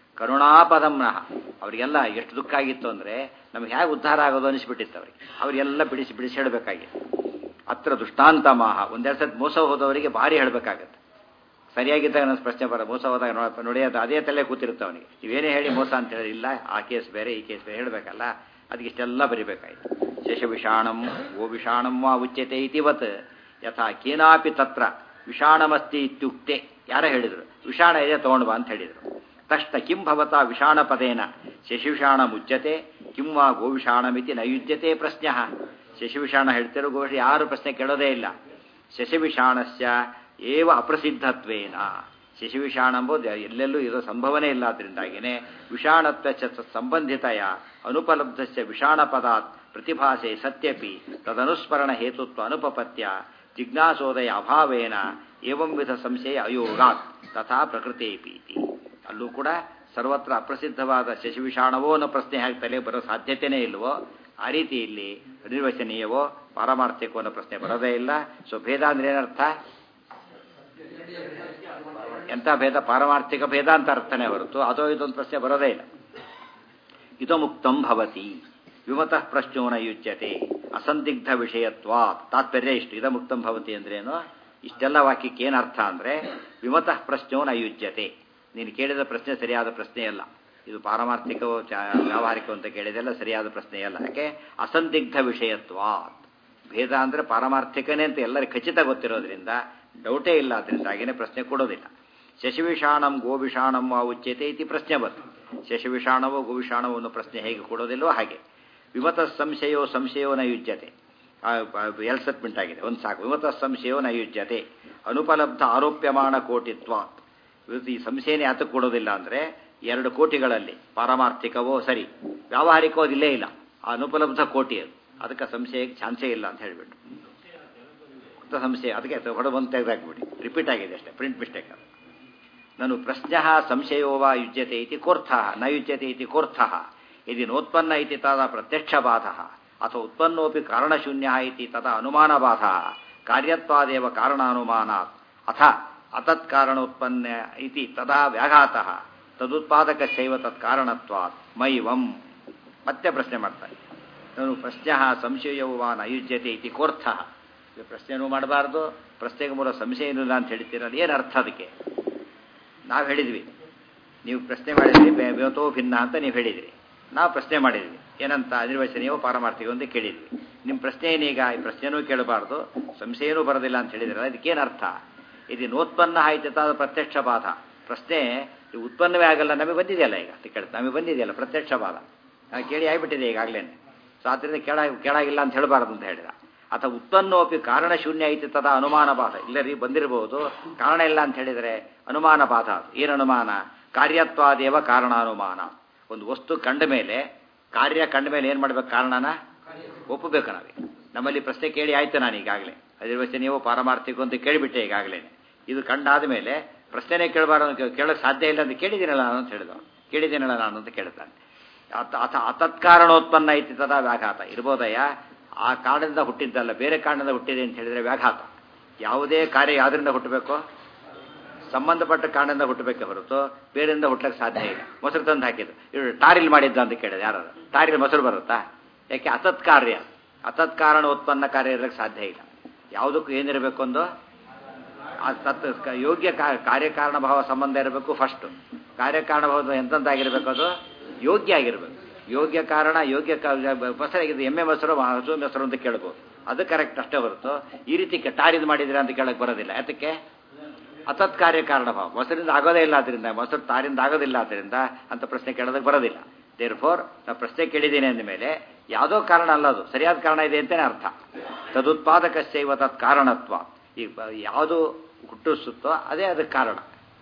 ಕರುಣಾಪದಮ್ನಃ ಅವರಿಗೆಲ್ಲ ಎಷ್ಟು ದುಃಖ ಆಗಿತ್ತು ಅಂದರೆ ನಮ್ಗೆ ಹೇಗೆ ಉದ್ಧಾರ ಆಗೋದು ಅನಿಸ್ಬಿಟ್ಟಿತ್ತು ಅವರಿಗೆ ಅವರೆಲ್ಲ ಬಿಡಿಸಿ ಬಿಡಿಸಿ ಹೇಳಬೇಕಾಗಿತ್ತು ಹತ್ರ ದುಷ್ಟಾಂತ ಮಾಹ ಒಂದೆರಡು ಸತಿ ಮೋಸ ಹೋದವರಿಗೆ ಭಾರಿ ಹೇಳಬೇಕಾಗತ್ತೆ ಸರಿಯಾಗಿದ್ದಾಗ ನನ್ನ ಪ್ರಶ್ನೆ ಬರ ಮೋಸ ಹೋದಾಗ ನೋಡಪ್ಪ ನೋಡಿಯೋದು ಅದೇ ತಲೆ ಕೂತಿರುತ್ತೆ ಅವನಿಗೆ ನೀವೇನೇ ಹೇಳಿ ಮೋಸ ಅಂತ ಹೇಳಿ ಇಲ್ಲ ಆ ಕೇಸ್ ಬೇರೆ ಈ ಕೇಸ್ ಬೇರೆ ಹೇಳಬೇಕಲ್ಲ ಅದಕ್ಕೆ ಇಷ್ಟೆಲ್ಲ ಬರಿಬೇಕಾಯ್ತು ಶಶವಿಷಾಣಂ ಓ ವಿಷಾಣಂ ವಾ ಉಚ್ಯತೆ ಇತಿವತ್ ಯಥಾ ಕೇನಾಪಿ ತತ್ರ ವಿಷಾಣಮಸ್ತಿ ಇತ್ಯುಕ್ತೆ ಯಾರ ಹೇಳಿದ್ರು ವಿಷಾಣ ಇದೆ ತಗೊಂಡು ಬಾ ಅಂತ ಹೇಳಿದ್ರು ತಕ್ಷಣ ಕಿಂ ಭವತ ವಿಷಾಣ ಪದೇನ ಶಶಿವಿಷಾಣ ಮುಚ್ಯತೆ ಕಿಂ ವಾ ಗೋವಿಷಾಣಮಿತಿ ನಯುಜ್ಯತೆ ಪ್ರಶ್ನ ಶಶಿವಿಷಾಣ ಹೇಳ್ತಿರೋ ಗೋವಿಷ ಯಾರು ಪ್ರಶ್ನೆ ಕೇಳೋದೇ ಇಲ್ಲ ಶಶಿವಿಷಾಣಸ್ಯ ಏವ ಅಪ್ರಸಿದ್ಧತ್ವೇನ ಶಶಿವಿಷಾಣ ಎಂಬುದು ಎಲ್ಲೆಲ್ಲೂ ಇರೋ ಸಂಭವನೇ ಇಲ್ಲ ಅದರಿಂದಾಗಿನೇ ವಿಷಾಣತ್ವ ಚ ಸಂಬಂಧಿತಯ ಅನುಪಲಬ್ಧಸ್ಯ ವಿಷಾಣ ಪದಾತ್ ಪ್ರತಿಭಾಸೆ ಸತ್ಯಪಿ ತದನುಸ್ಮರಣ ಹೇತುತ್ವ ಅನುಪಪತ್ಯ ಜಿಜ್ಞಾಸೋದಯ ಅಭಾವೇನ ಏವಂ ವಿಧ ಸಂಶಯ ಅಯೋಗಾತ್ ತಥಾ ಪ್ರಕೃತೇಪೀತಿ ಅಲ್ಲೂ ಕೂಡ ಸರ್ವತ್ರ ಅಪ್ರಸಿದ್ಧವಾದ ಶಶಿವಿಷಾಣವೋ ಅನ್ನೋ ಪ್ರಶ್ನೆ ಹೇಗೆ ತಲೆ ಬರೋ ಸಾಧ್ಯತೆಯೇ ಇಲ್ವೋ ಆ ರೀತಿ ಇಲ್ಲಿ ನಿರ್ವಚನೀಯವೋ ಪಾರಮಾರ್ಥಿಕವೋ ಅನ್ನೋ ಪ್ರಶ್ನೆ ಬರೋದೇ ಇಲ್ಲ ಸೊ ಭೇದ ಅಂದ್ರೆ ಏನರ್ಥ ಎಂಥ ಭೇದ ಪಾರಮಾರ್ಥಿಕ ಭೇದ ಅಂತ ಅರ್ಥನೇ ಹೊರತು ಅದೋ ಇದೊಂದು ಪ್ರಶ್ನೆ ಬರೋದೇ ಇಲ್ಲ ಇದು ಮುಕ್ತಂ ಭವತಿ ವಿಮತಃ ಪ್ರಶ್ನೋನ ಯುಜ್ಯತೆ ಅಸಂದಿಗ್ಧ ವಿಷಯತ್ವ ತಾತ್ಪರ್ಯ ಇಷ್ಟು ಇದ ಮುಕ್ತಂ ಭವತಿ ಅಂದ್ರೇನು ಇಷ್ಟೆಲ್ಲ ವಾಕ್ಯಕ್ಕೆ ಏನು ಅರ್ಥ ಅಂದರೆ ವಿಮತಃ ಪ್ರಶ್ನೋನ ಯುಜ್ಯತೆ ನೀನು ಕೇಳಿದ ಪ್ರಶ್ನೆ ಸರಿಯಾದ ಪ್ರಶ್ನೆಯಲ್ಲ ಇದು ಪಾರಮಾರ್ಥಿಕವೋ ಚ ವ್ಯಾವಹಾರಿಕವೋ ಅಂತ ಕೇಳಿದೆಲ್ಲ ಸರಿಯಾದ ಪ್ರಶ್ನೆಯಲ್ಲ ಯಾಕೆ ಅಸಂದಿಗ್ಧ ವಿಷಯತ್ವ ಭೇದ ಅಂದರೆ ಪಾರಮಾರ್ಥಿಕನೇ ಅಂತ ಎಲ್ಲರಿಗೂ ಖಚಿತ ಗೊತ್ತಿರೋದ್ರಿಂದ ಡೌಟೇ ಇಲ್ಲ ಅದರಿಂದ ಹಾಗೇನೆ ಪ್ರಶ್ನೆ ಕೊಡೋದಿಲ್ಲ ಶಶಿವಿಷಾಣಂ ಗೋವಿಷಾಣಂ ವಾ ಉಚ್ಯತೆ ಇತಿ ಪ್ರಶ್ನೆ ಬಂತು ಶಶಿವಿಷಾಣವೋ ಗೋವಿಷಾಣವೋ ಅನ್ನೋ ಪ್ರಶ್ನೆ ಹೇಗೆ ಕೊಡೋದಿಲ್ಲವೋ ಹಾಗೆ ವಿಮತ ಸಂಶಯೋ ಸಂಶಯೋ ನ ಯುಜ್ಯತೆ ಎರಡು ಸೆಟ್ಮೆಂಟ್ ಆಗಿದೆ ಒಂದು ಸಾಕು ವಿಮತ ಸಂಶಯೋ ನ ಯುಜ್ಯತೆ ಅನುಪಲಬ್ಧ ಆರೋಪ್ಯಮಾನ ಕೋಟಿತ್ವ ಇವತ್ತು ಈ ಸಂಶಯನೇ ಯಾತಕ್ಕೆ ಕೊಡೋದಿಲ್ಲ ಅಂದರೆ ಎರಡು ಕೋಟಿಗಳಲ್ಲಿ ಪಾರಮಾರ್ಥಿಕವೋ ಸರಿ ವ್ಯಾವಹಾರಿಕವೋ ಅದಿಲ್ಲೇ ಇಲ್ಲ ಆ ಅನುಪಲಬ್ಧ ಕೋಟಿ ಅದು ಅದಕ್ಕೆ ಸಂಶಯಕ್ಕೆ ಚಾನ್ಸೇ ಇಲ್ಲ ಅಂತ ಹೇಳಿಬಿಟ್ಟು ಅಂತ ಸಂಶಯ ಅದಕ್ಕೆ ಹೊಡೆ ಬಂದು ತೆಗೆದಾಕ್ಬಿಡಿ ರಿಪೀಟ್ ಆಗಿದೆ ಅಷ್ಟೇ ಪ್ರಿಂಟ್ ಮಿಸ್ಟೇಕ್ ಅದು ನಾನು ಪ್ರಶ್ನ ಸಂಶಯೋ ವಾ ಯುಜ್ಯತೆ ಇತಿ ಕೋರ್ಥ ನ ಯುಜ್ಯತೆ ಇತಿ ಕೋರ್ಥ ಇದು ನೋತ್ಪನ್ನ ಇತಿ ತದ ಪ್ರತ್ಯಕ್ಷಬಾಧ ಅಥವಾ ಉತ್ಪನ್ನೋಪಿ ಕಾರಣಶೂನ್ಯ ಇತಿ ತದ ಅನುಮಾನಬಾಧ ಕಾರ್ಯತ್ವಾದೇವ ಕಾರಣಾನುಮಾನಾತ್ ಅಥ ಅತತ್ ಕಾರಣೋತ್ಪನ್ನ ಇತಿ ತದಾ ವ್ಯಾಘಾತ ತದುತ್ಪಾದಕಸ್ಯೈವ ತತ್ ಕಾರಣತ್ವಾತ್ ಮೈವಂ ಮತ್ತೆ ಪ್ರಶ್ನೆ ಮಾಡ್ತಾರೆ ನಾನು ಪ್ರಶ್ನೆ ಸಂಶಯವೂ ವಾ ನಯುಜ್ಯತೆ ಇತಿ ಕೋರ್ಥ ಪ್ರಶ್ನೆನೂ ಮಾಡಬಾರ್ದು ಪ್ರಶ್ನೆಗೆ ಮೂಲ ಸಂಶಯ ಏನಿಲ್ಲ ಅಂತ ಹೇಳ್ತೀರಲ್ಲ ಏನು ಅರ್ಥ ಅದಕ್ಕೆ ನಾವು ಹೇಳಿದ್ವಿ ನೀವು ಪ್ರಶ್ನೆ ಮಾಡಿದ್ರಿ ವ್ಯವತೋ ಭಿನ್ನ ಅಂತ ನೀವು ಹೇಳಿದ್ರಿ ನಾವು ಪ್ರಶ್ನೆ ಮಾಡಿದ್ವಿ ಏನಂತ ಅನಿರ್ವಚನೀಯೋ ಪಾರಮಾರ್ಥಿಕ ಅಂತ ಕೇಳಿದ್ವಿ ನಿಮ್ಮ ಪ್ರಶ್ನೆ ಏನೀಗ ಈ ಪ್ರಶ್ನೆನೂ ಕೇಳಬಾರ್ದು ಸಂಶಯನೂ ಬರೋದಿಲ್ಲ ಅಂತ ಹೇಳಿದ್ರಲ್ಲ ಇದಕ್ಕೇನು ಅರ್ಥ ಇದು ನೋತ್ಪನ್ನ ಆಯ್ತಾದ ಪ್ರತ್ಯಕ್ಷ ಬಾಧ ಪ್ರಶ್ನೆ ಇದು ಉತ್ಪನ್ನವೇ ಆಗಲ್ಲ ನಮಗೆ ಬಂದಿದೆಯಲ್ಲ ಈಗ ಕೇಳ್ತಾ ನಮಗೆ ಬಂದಿದೆಯಲ್ಲ ಪ್ರತ್ಯಕ್ಷ ಬಾಧ ನಾವು ಕೇಳಿ ಆಗಿಬಿಟ್ಟಿದೆ ಈಗಾಗಲೇ ಸೊ ಆದ್ದರಿಂದ ಕೇಳ ಕೇಳಾಗಿಲ್ಲ ಅಂತ ಹೇಳಬಾರ್ದು ಅಂತ ಹೇಳಿದ ಅಥವಾ ಉತ್ಪನ್ನೋಪಿ ಕಾರಣ ಶೂನ್ಯ ಐತಿ ತದ ಅನುಮಾನ ಬಾಧ ಇಲ್ಲ ರೀ ಬಂದಿರಬಹುದು ಕಾರಣ ಇಲ್ಲ ಅಂತ ಹೇಳಿದರೆ ಅನುಮಾನ ಬಾಧ ಏನು ಅನುಮಾನ ಕಾರ್ಯತ್ವಾದೇವ ಕಾರಣಾನುಮಾನ ಒಂದು ವಸ್ತು ಕಂಡ ಮೇಲೆ ಕಾರ್ಯ ಕಂಡ ಮೇಲೆ ಏನು ಮಾಡ್ಬೇಕು ಕಾರಣನ ಒಪ್ಪಬೇಕು ನಾವೀಗ ನಮ್ಮಲ್ಲಿ ಪ್ರಶ್ನೆ ಕೇಳಿ ಆಯ್ತು ನಾನು ಈಗಾಗಲೇ ಅದಿರ್ವಚನ ನೀವು ಪಾರಮಾರ್ಥಿಕ ಅಂತ ಕೇಳಿಬಿಟ್ಟೆ ಈಗಾಗಲೇ ಇದು ಕಂಡಾದ ಮೇಲೆ ಪ್ರಶ್ನೆನೇ ಕೇಳಬಾರ್ದು ಕೇಳೋಕೆ ಸಾಧ್ಯ ಇಲ್ಲ ಅಂತ ಕೇಳಿದ್ದೀನಲ್ಲ ನಾನು ಅಂತ ಹೇಳಿದವ ಕೇಳಿದ್ದೀನಲ್ಲ ನಾನು ಅಂತ ಕೇಳ್ತಾನೆ ಅತ ಅಥ ಅತತ್ಕಾರಣೋತ್ಪನ್ನ ಐತಿ ತದಾ ವ್ಯಾಘಾತ ಇರ್ಬೋದಯ್ಯ ಆ ಕಾರಣದಿಂದ ಹುಟ್ಟಿದ್ದಲ್ಲ ಬೇರೆ ಕಾರಣದಿಂದ ಹುಟ್ಟಿದೆ ಅಂತ ಹೇಳಿದರೆ ವ್ಯಾಘಾತ ಯಾವುದೇ ಕಾರ್ಯ ಯಾವುದರಿಂದ ಹುಟ್ಟಬೇಕು ಸಂಬಂಧಪಟ್ಟ ಕಾರಣದಿಂದ ಹುಟ್ಟಬೇಕೆ ಹೊರತು ಬೇರೆಯಿಂದ ಹುಟ್ಟಕ್ಕೆ ಸಾಧ್ಯ ಇಲ್ಲ ಮೊಸರು ತಂದು ಹಾಕಿದ್ದು ಇವರು ಟಾರಿಲ್ ಮಾಡಿದ್ದ ಅಂತ ಕೇಳಿದೆ ಯಾರು ಟಾರಿಲ್ ಮೊಸರು ಬರುತ್ತಾ ಯಾಕೆ ಅತತ್ ಕಾರ್ಯ ಅತತ್ ಕಾರಣ ಉತ್ಪನ್ನ ಕಾರ್ಯ ಇರಲಿಕ್ಕೆ ಸಾಧ್ಯ ಇಲ್ಲ ಯಾವುದಕ್ಕೂ ಏನಿರಬೇಕು ಒಂದು ಆ ತತ್ ಯೋಗ್ಯ ಕಾರ್ಯಕಾರಣ ಭಾವ ಸಂಬಂಧ ಇರಬೇಕು ಫಸ್ಟು ಕಾರ್ಯಕಾರಣ ಭಾವ ಎಂತಂತಾಗಿರ್ಬೇಕು ಅದು ಯೋಗ್ಯ ಆಗಿರ್ಬೇಕು ಯೋಗ್ಯ ಕಾರಣ ಯೋಗ್ಯ ಮೊಸರಾಗಿದೆ ಎಮ್ಮೆ ಮೊಸರು ಹಸು ಮೊಸರು ಅಂತ ಕೇಳ್ಬೋದು ಅದು ಕರೆಕ್ಟ್ ಅಷ್ಟೇ ಹೊರತು ಈ ರೀತಿ ಟಾರಿದ್ ಮಾಡಿದ್ರೆ ಅಂತ ಕೇಳಕ್ಕೆ ಬರೋದಿಲ್ಲ ಯಾತಕ್ಕೆ ಅತತ್ ಕಾರ್ಯಕಾರಣ ಭಾವ ಮೊಸರಿಂದ ಆಗೋದೇ ಇಲ್ಲ ಅದರಿಂದ ಮೊಸರು ತಾರಿಂದ ಆಗೋದಿಲ್ಲ ಅದರಿಂದ ಅಂತ ಪ್ರಶ್ನೆ ಕೇಳೋದಕ್ಕೆ ಬರೋದಿಲ್ಲ ದೇರ್ ಫೋರ್ ನಾವು ಪ್ರಶ್ನೆ ಕೇಳಿದ್ದೀನಿ ಅಂದ ಮೇಲೆ ಯಾವುದೋ ಕಾರಣ ಅಲ್ಲ ಅದು ಸರಿಯಾದ ಕಾರಣ ಇದೆ ಅಂತಲೇ ಅರ್ಥ ತದುತ್ಪಾದಕಶ್ಚೈವ ತತ್ ಕಾರಣತ್ವ ಈ ಯಾವುದು ಹುಟ್ಟಿಸುತ್ತೋ ಅದೇ ಅದಕ್ಕೆ ಕಾರಣ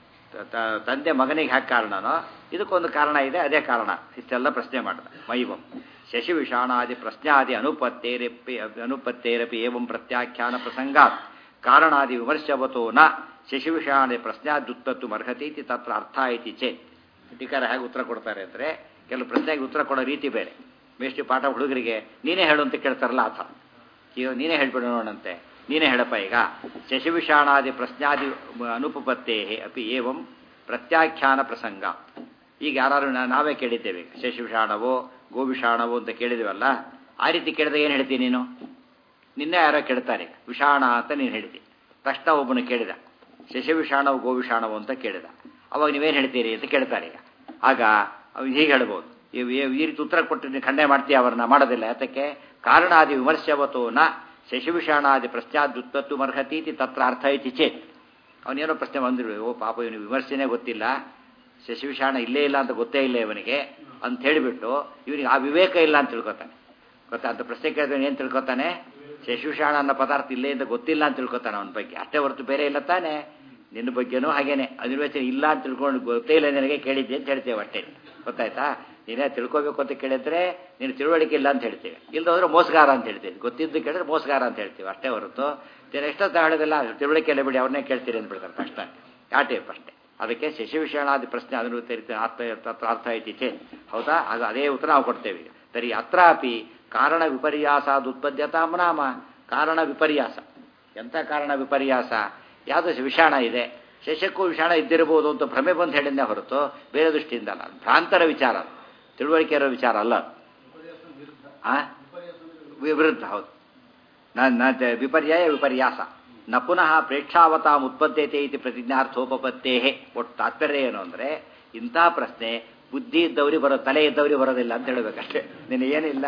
ತಂದೆ ಮಗನಿಗೆ ಹ್ಯಾಕೆ ಕಾರಣನೋ ಇದಕ್ಕೊಂದು ಕಾರಣ ಇದೆ ಅದೇ ಕಾರಣ ಇಷ್ಟೆಲ್ಲ ಪ್ರಶ್ನೆ ಮಾಡಿದ ಮೈವಂ ಶಶಿ ವಿಷಾಣಾದಿ ಪ್ರಶ್ನಾದಿ ಅನುಪತ್ತೇರಪಿ ಅನುಪತ್ತೇರಪಿ ಏವಂ ಪ್ರತ್ಯಾಖ್ಯಾನ ಪ್ರಸಂಗಾತ್ ಕಾರಣಾದಿ ವಿಮರ್ಶವತೋ ನ ಶಶಿ ವಿಷಾಣಿ ಪ್ರಶ್ನಾದ್ಯುತ್ತತ್ತು ಅರ್ಹತಿ ಇತಿ ತತ್ರ ಅರ್ಥ ಐತಿ ಚೇತ್ ಟೀಕಾರ ಹೇಗೆ ಉತ್ತರ ಕೊಡ್ತಾರೆ ಅಂದರೆ ಕೆಲವು ಪ್ರಶ್ನೆಗೆ ಉತ್ತರ ಕೊಡೋ ರೀತಿ ಬೇರೆ ಮೇಷ್ಟಿ ಪಾಠ ಹುಡುಗರಿಗೆ ನೀನೇ ಹೇಳು ಅಂತ ಕೇಳ್ತಾರಲ್ಲ ಆತ ಈಗ ನೀನೇ ಹೇಳ್ಬಿಡು ನೋಡಂತೆ ನೀನೇ ಹೇಳಪ್ಪ ಈಗ ಶಶಿವಿಷಾಣಾದಿ ಪ್ರಶ್ನಾದಿ ಅನುಪಪತ್ತೇ ಅಪಿ ಏವಂ ಪ್ರತ್ಯಾಖ್ಯಾನ ಪ್ರಸಂಗ ಈಗ ಯಾರು ನಾವೇ ಕೇಳಿದ್ದೇವೆ ಈಗ ಶಶಿವಿಷಾಣವೋ ಗೋವಿಷಾಣವೋ ಅಂತ ಕೇಳಿದಿವಲ್ಲ ಆ ರೀತಿ ಕೇಳಿದಾಗ ಏನು ಹೇಳ್ತೀನಿ ನೀನು ನಿನ್ನೆ ಯಾರೋ ಕೇಳ್ತಾರೆ ವಿಷಾಣ ಅಂತ ನೀನು ಹೇಳಿದಿ ತಕ್ಷಣ ಒಬ್ಬನು ಕೇಳಿದ ಶಶಿವಿಷಾಣವು ಗೋವಿಷಾಣವು ಅಂತ ಕೇಳಿದ ಅವಾಗ ನೀವೇನು ಹೇಳ್ತೀರಿ ಅಂತ ಕೇಳ್ತಾರೆ ಈಗ ಆಗ ಅವ್ನು ಹೀಗೆ ಹೇಳ್ಬೋದು ಈ ರೀತಿ ಉತ್ತರ ಕೊಟ್ಟು ನೀವು ಖಂಡನೆ ಮಾಡ್ತೀಯ ಅವ್ರನ್ನ ಮಾಡೋದಿಲ್ಲ ಯಾತಕ್ಕೆ ಕಾರಣಾದಿ ವಿಮರ್ಶವತೋ ನ ಶಶಿವಿಷಾಣಾದಿ ಪ್ರಶ್ನಾದ್ಯುತ್ತತ್ತು ಮರ್ಹತೀತಿ ತತ್ರ ಅರ್ಥ ಐತಿ ಚೇತ್ ಅವನೇನೋ ಪ್ರಶ್ನೆ ಬಂದಿರು ಓ ಪಾಪ ಇವನು ವಿಮರ್ಶೆನೇ ಗೊತ್ತಿಲ್ಲ ಶಶಿವಿಷಾಣ ಇಲ್ಲೇ ಇಲ್ಲ ಅಂತ ಗೊತ್ತೇ ಇಲ್ಲ ಇವನಿಗೆ ಅಂತ ಹೇಳಿಬಿಟ್ಟು ಇವನಿಗೆ ಆ ವಿವೇಕ ಇಲ್ಲ ಅಂತ ತಿಳ್ಕೊತಾನೆ ಗೊತ್ತಾ ಅಂತ ಪ್ರಶ್ನೆ ಕೇಳಿದ್ರೆ ಏನು ತಿಳ್ಕೊತಾನೆ ಶಶಿವಿಷಾಣ ಅನ್ನೋ ಪದಾರ್ಥ ಇಲ್ಲೇ ಅಂತ ಗೊತ್ತಿಲ್ಲ ಅಂತ ತಿಳ್ಕೊತಾನೆ ಅವನ ಬಗ್ಗೆ ಅಷ್ಟೇ ಹೊರತು ಬೇರೆ ಇಲ್ಲ ತಾನೆ ನಿನ್ನ ಬಗ್ಗೆನೂ ಹಾಗೇನೆ ಅನಿರ್ವಚನ ಇಲ್ಲ ಅಂತ ತಿಳ್ಕೊಂಡು ಗೊತ್ತೇ ಇಲ್ಲ ನನಗೆ ಕೇಳಿದ್ದೆ ಅಂತ ಹೇಳ್ತೇವೆ ಅಷ್ಟೇ ಗೊತ್ತಾಯ್ತಾ ನೀನೇ ತಿಳ್ಕೋಬೇಕು ಅಂತ ಕೇಳಿದ್ರೆ ನೀನು ತಿಳುವಳಿಕೆ ಇಲ್ಲ ಅಂತ ಹೇಳ್ತೇವೆ ಇಲ್ಲದೋದ್ರೆ ಮೋಸಗಾರ ಅಂತ ಹೇಳ್ತೇವೆ ಗೊತ್ತಿದ್ದು ಕೇಳಿದ್ರೆ ಮೋಸಗಾರ ಅಂತ ಹೇಳ್ತೀವಿ ಅಷ್ಟೇ ಹೊರತು ಎಷ್ಟೋ ಹೇಳೋದಿಲ್ಲ ತಿಳುವಳಿಕೆ ಎಲ್ಲ ಬಿಡಿ ಅವ್ರನ್ನೇ ಕೇಳ್ತೀರಿ ಅಂದ್ಬಿಡ್ತಾರೆ ತಕ್ಷಣ ಆ ಟೈಪ್ ಅಷ್ಟೇ ಅದಕ್ಕೆ ಶಶಿ ವಿಷಯಾದಿ ಪ್ರಶ್ನೆ ಅನುಭವಿತ ಅರ್ಥ ತತ್ರ ಅರ್ಥ ಐತಿ ಚೇ ಹೌದಾ ಅದು ಅದೇ ಉತ್ತರ ನಾವು ಕೊಡ್ತೇವೆ ಈಗ ತರಿ ಅತ್ರಾಪಿ ಕಾರಣ ವಿಪರ್ಯಾಸ ಉತ್ಪದ್ಯತಾಂ ನಾಮ ಕಾರಣ ವಿಪರ್ಯಾಸ ಎಂಥ ಕಾರಣ ವಿಪರ್ಯಾಸ ಯಾವುದೋ ವಿಷಾಣ ಇದೆ ಶಶಕ್ಕೂ ವಿಷಾಣ ಇದ್ದಿರಬಹುದು ಅಂತ ಭ್ರಮೆ ಬಂದು ಹೇಳಿದ್ದೇ ಹೊರತು ಬೇರೆ ದೃಷ್ಟಿಯಿಂದ ಅಲ್ಲ ಭ್ರಾಂತರ ವಿಚಾರ ತಿಳುವಳಿಕೆ ಇರೋ ವಿಚಾರ ಅಲ್ಲ ಆ ವಿರುದ್ಧ ಹೌದು ನ ವಿಪರ್ಯಾಯ ವಿಪರ್ಯಾಸ ನ ಪುನಃ ಪ್ರೇಕ್ಷಾವತಾಂ ಉತ್ಪದ್ಯತೆ ಇತಿ ಪ್ರತಿಜ್ಞಾರ್ಥೋಪತ್ತೇ ಒಟ್ಟು ತಾತ್ಪರ್ಯ ಏನು ಅಂದರೆ ಇಂಥ ಪ್ರಶ್ನೆ ಬುದ್ಧಿ ಇದ್ದವ್ರಿಗೆ ಬರೋ ತಲೆ ಇದ್ದವ್ರಿಗೆ ಬರೋದಿಲ್ಲ ಅಂತ ಹೇಳಬೇಕಷ್ಟೇ ನಿನಗೆ ಏನಿಲ್ಲ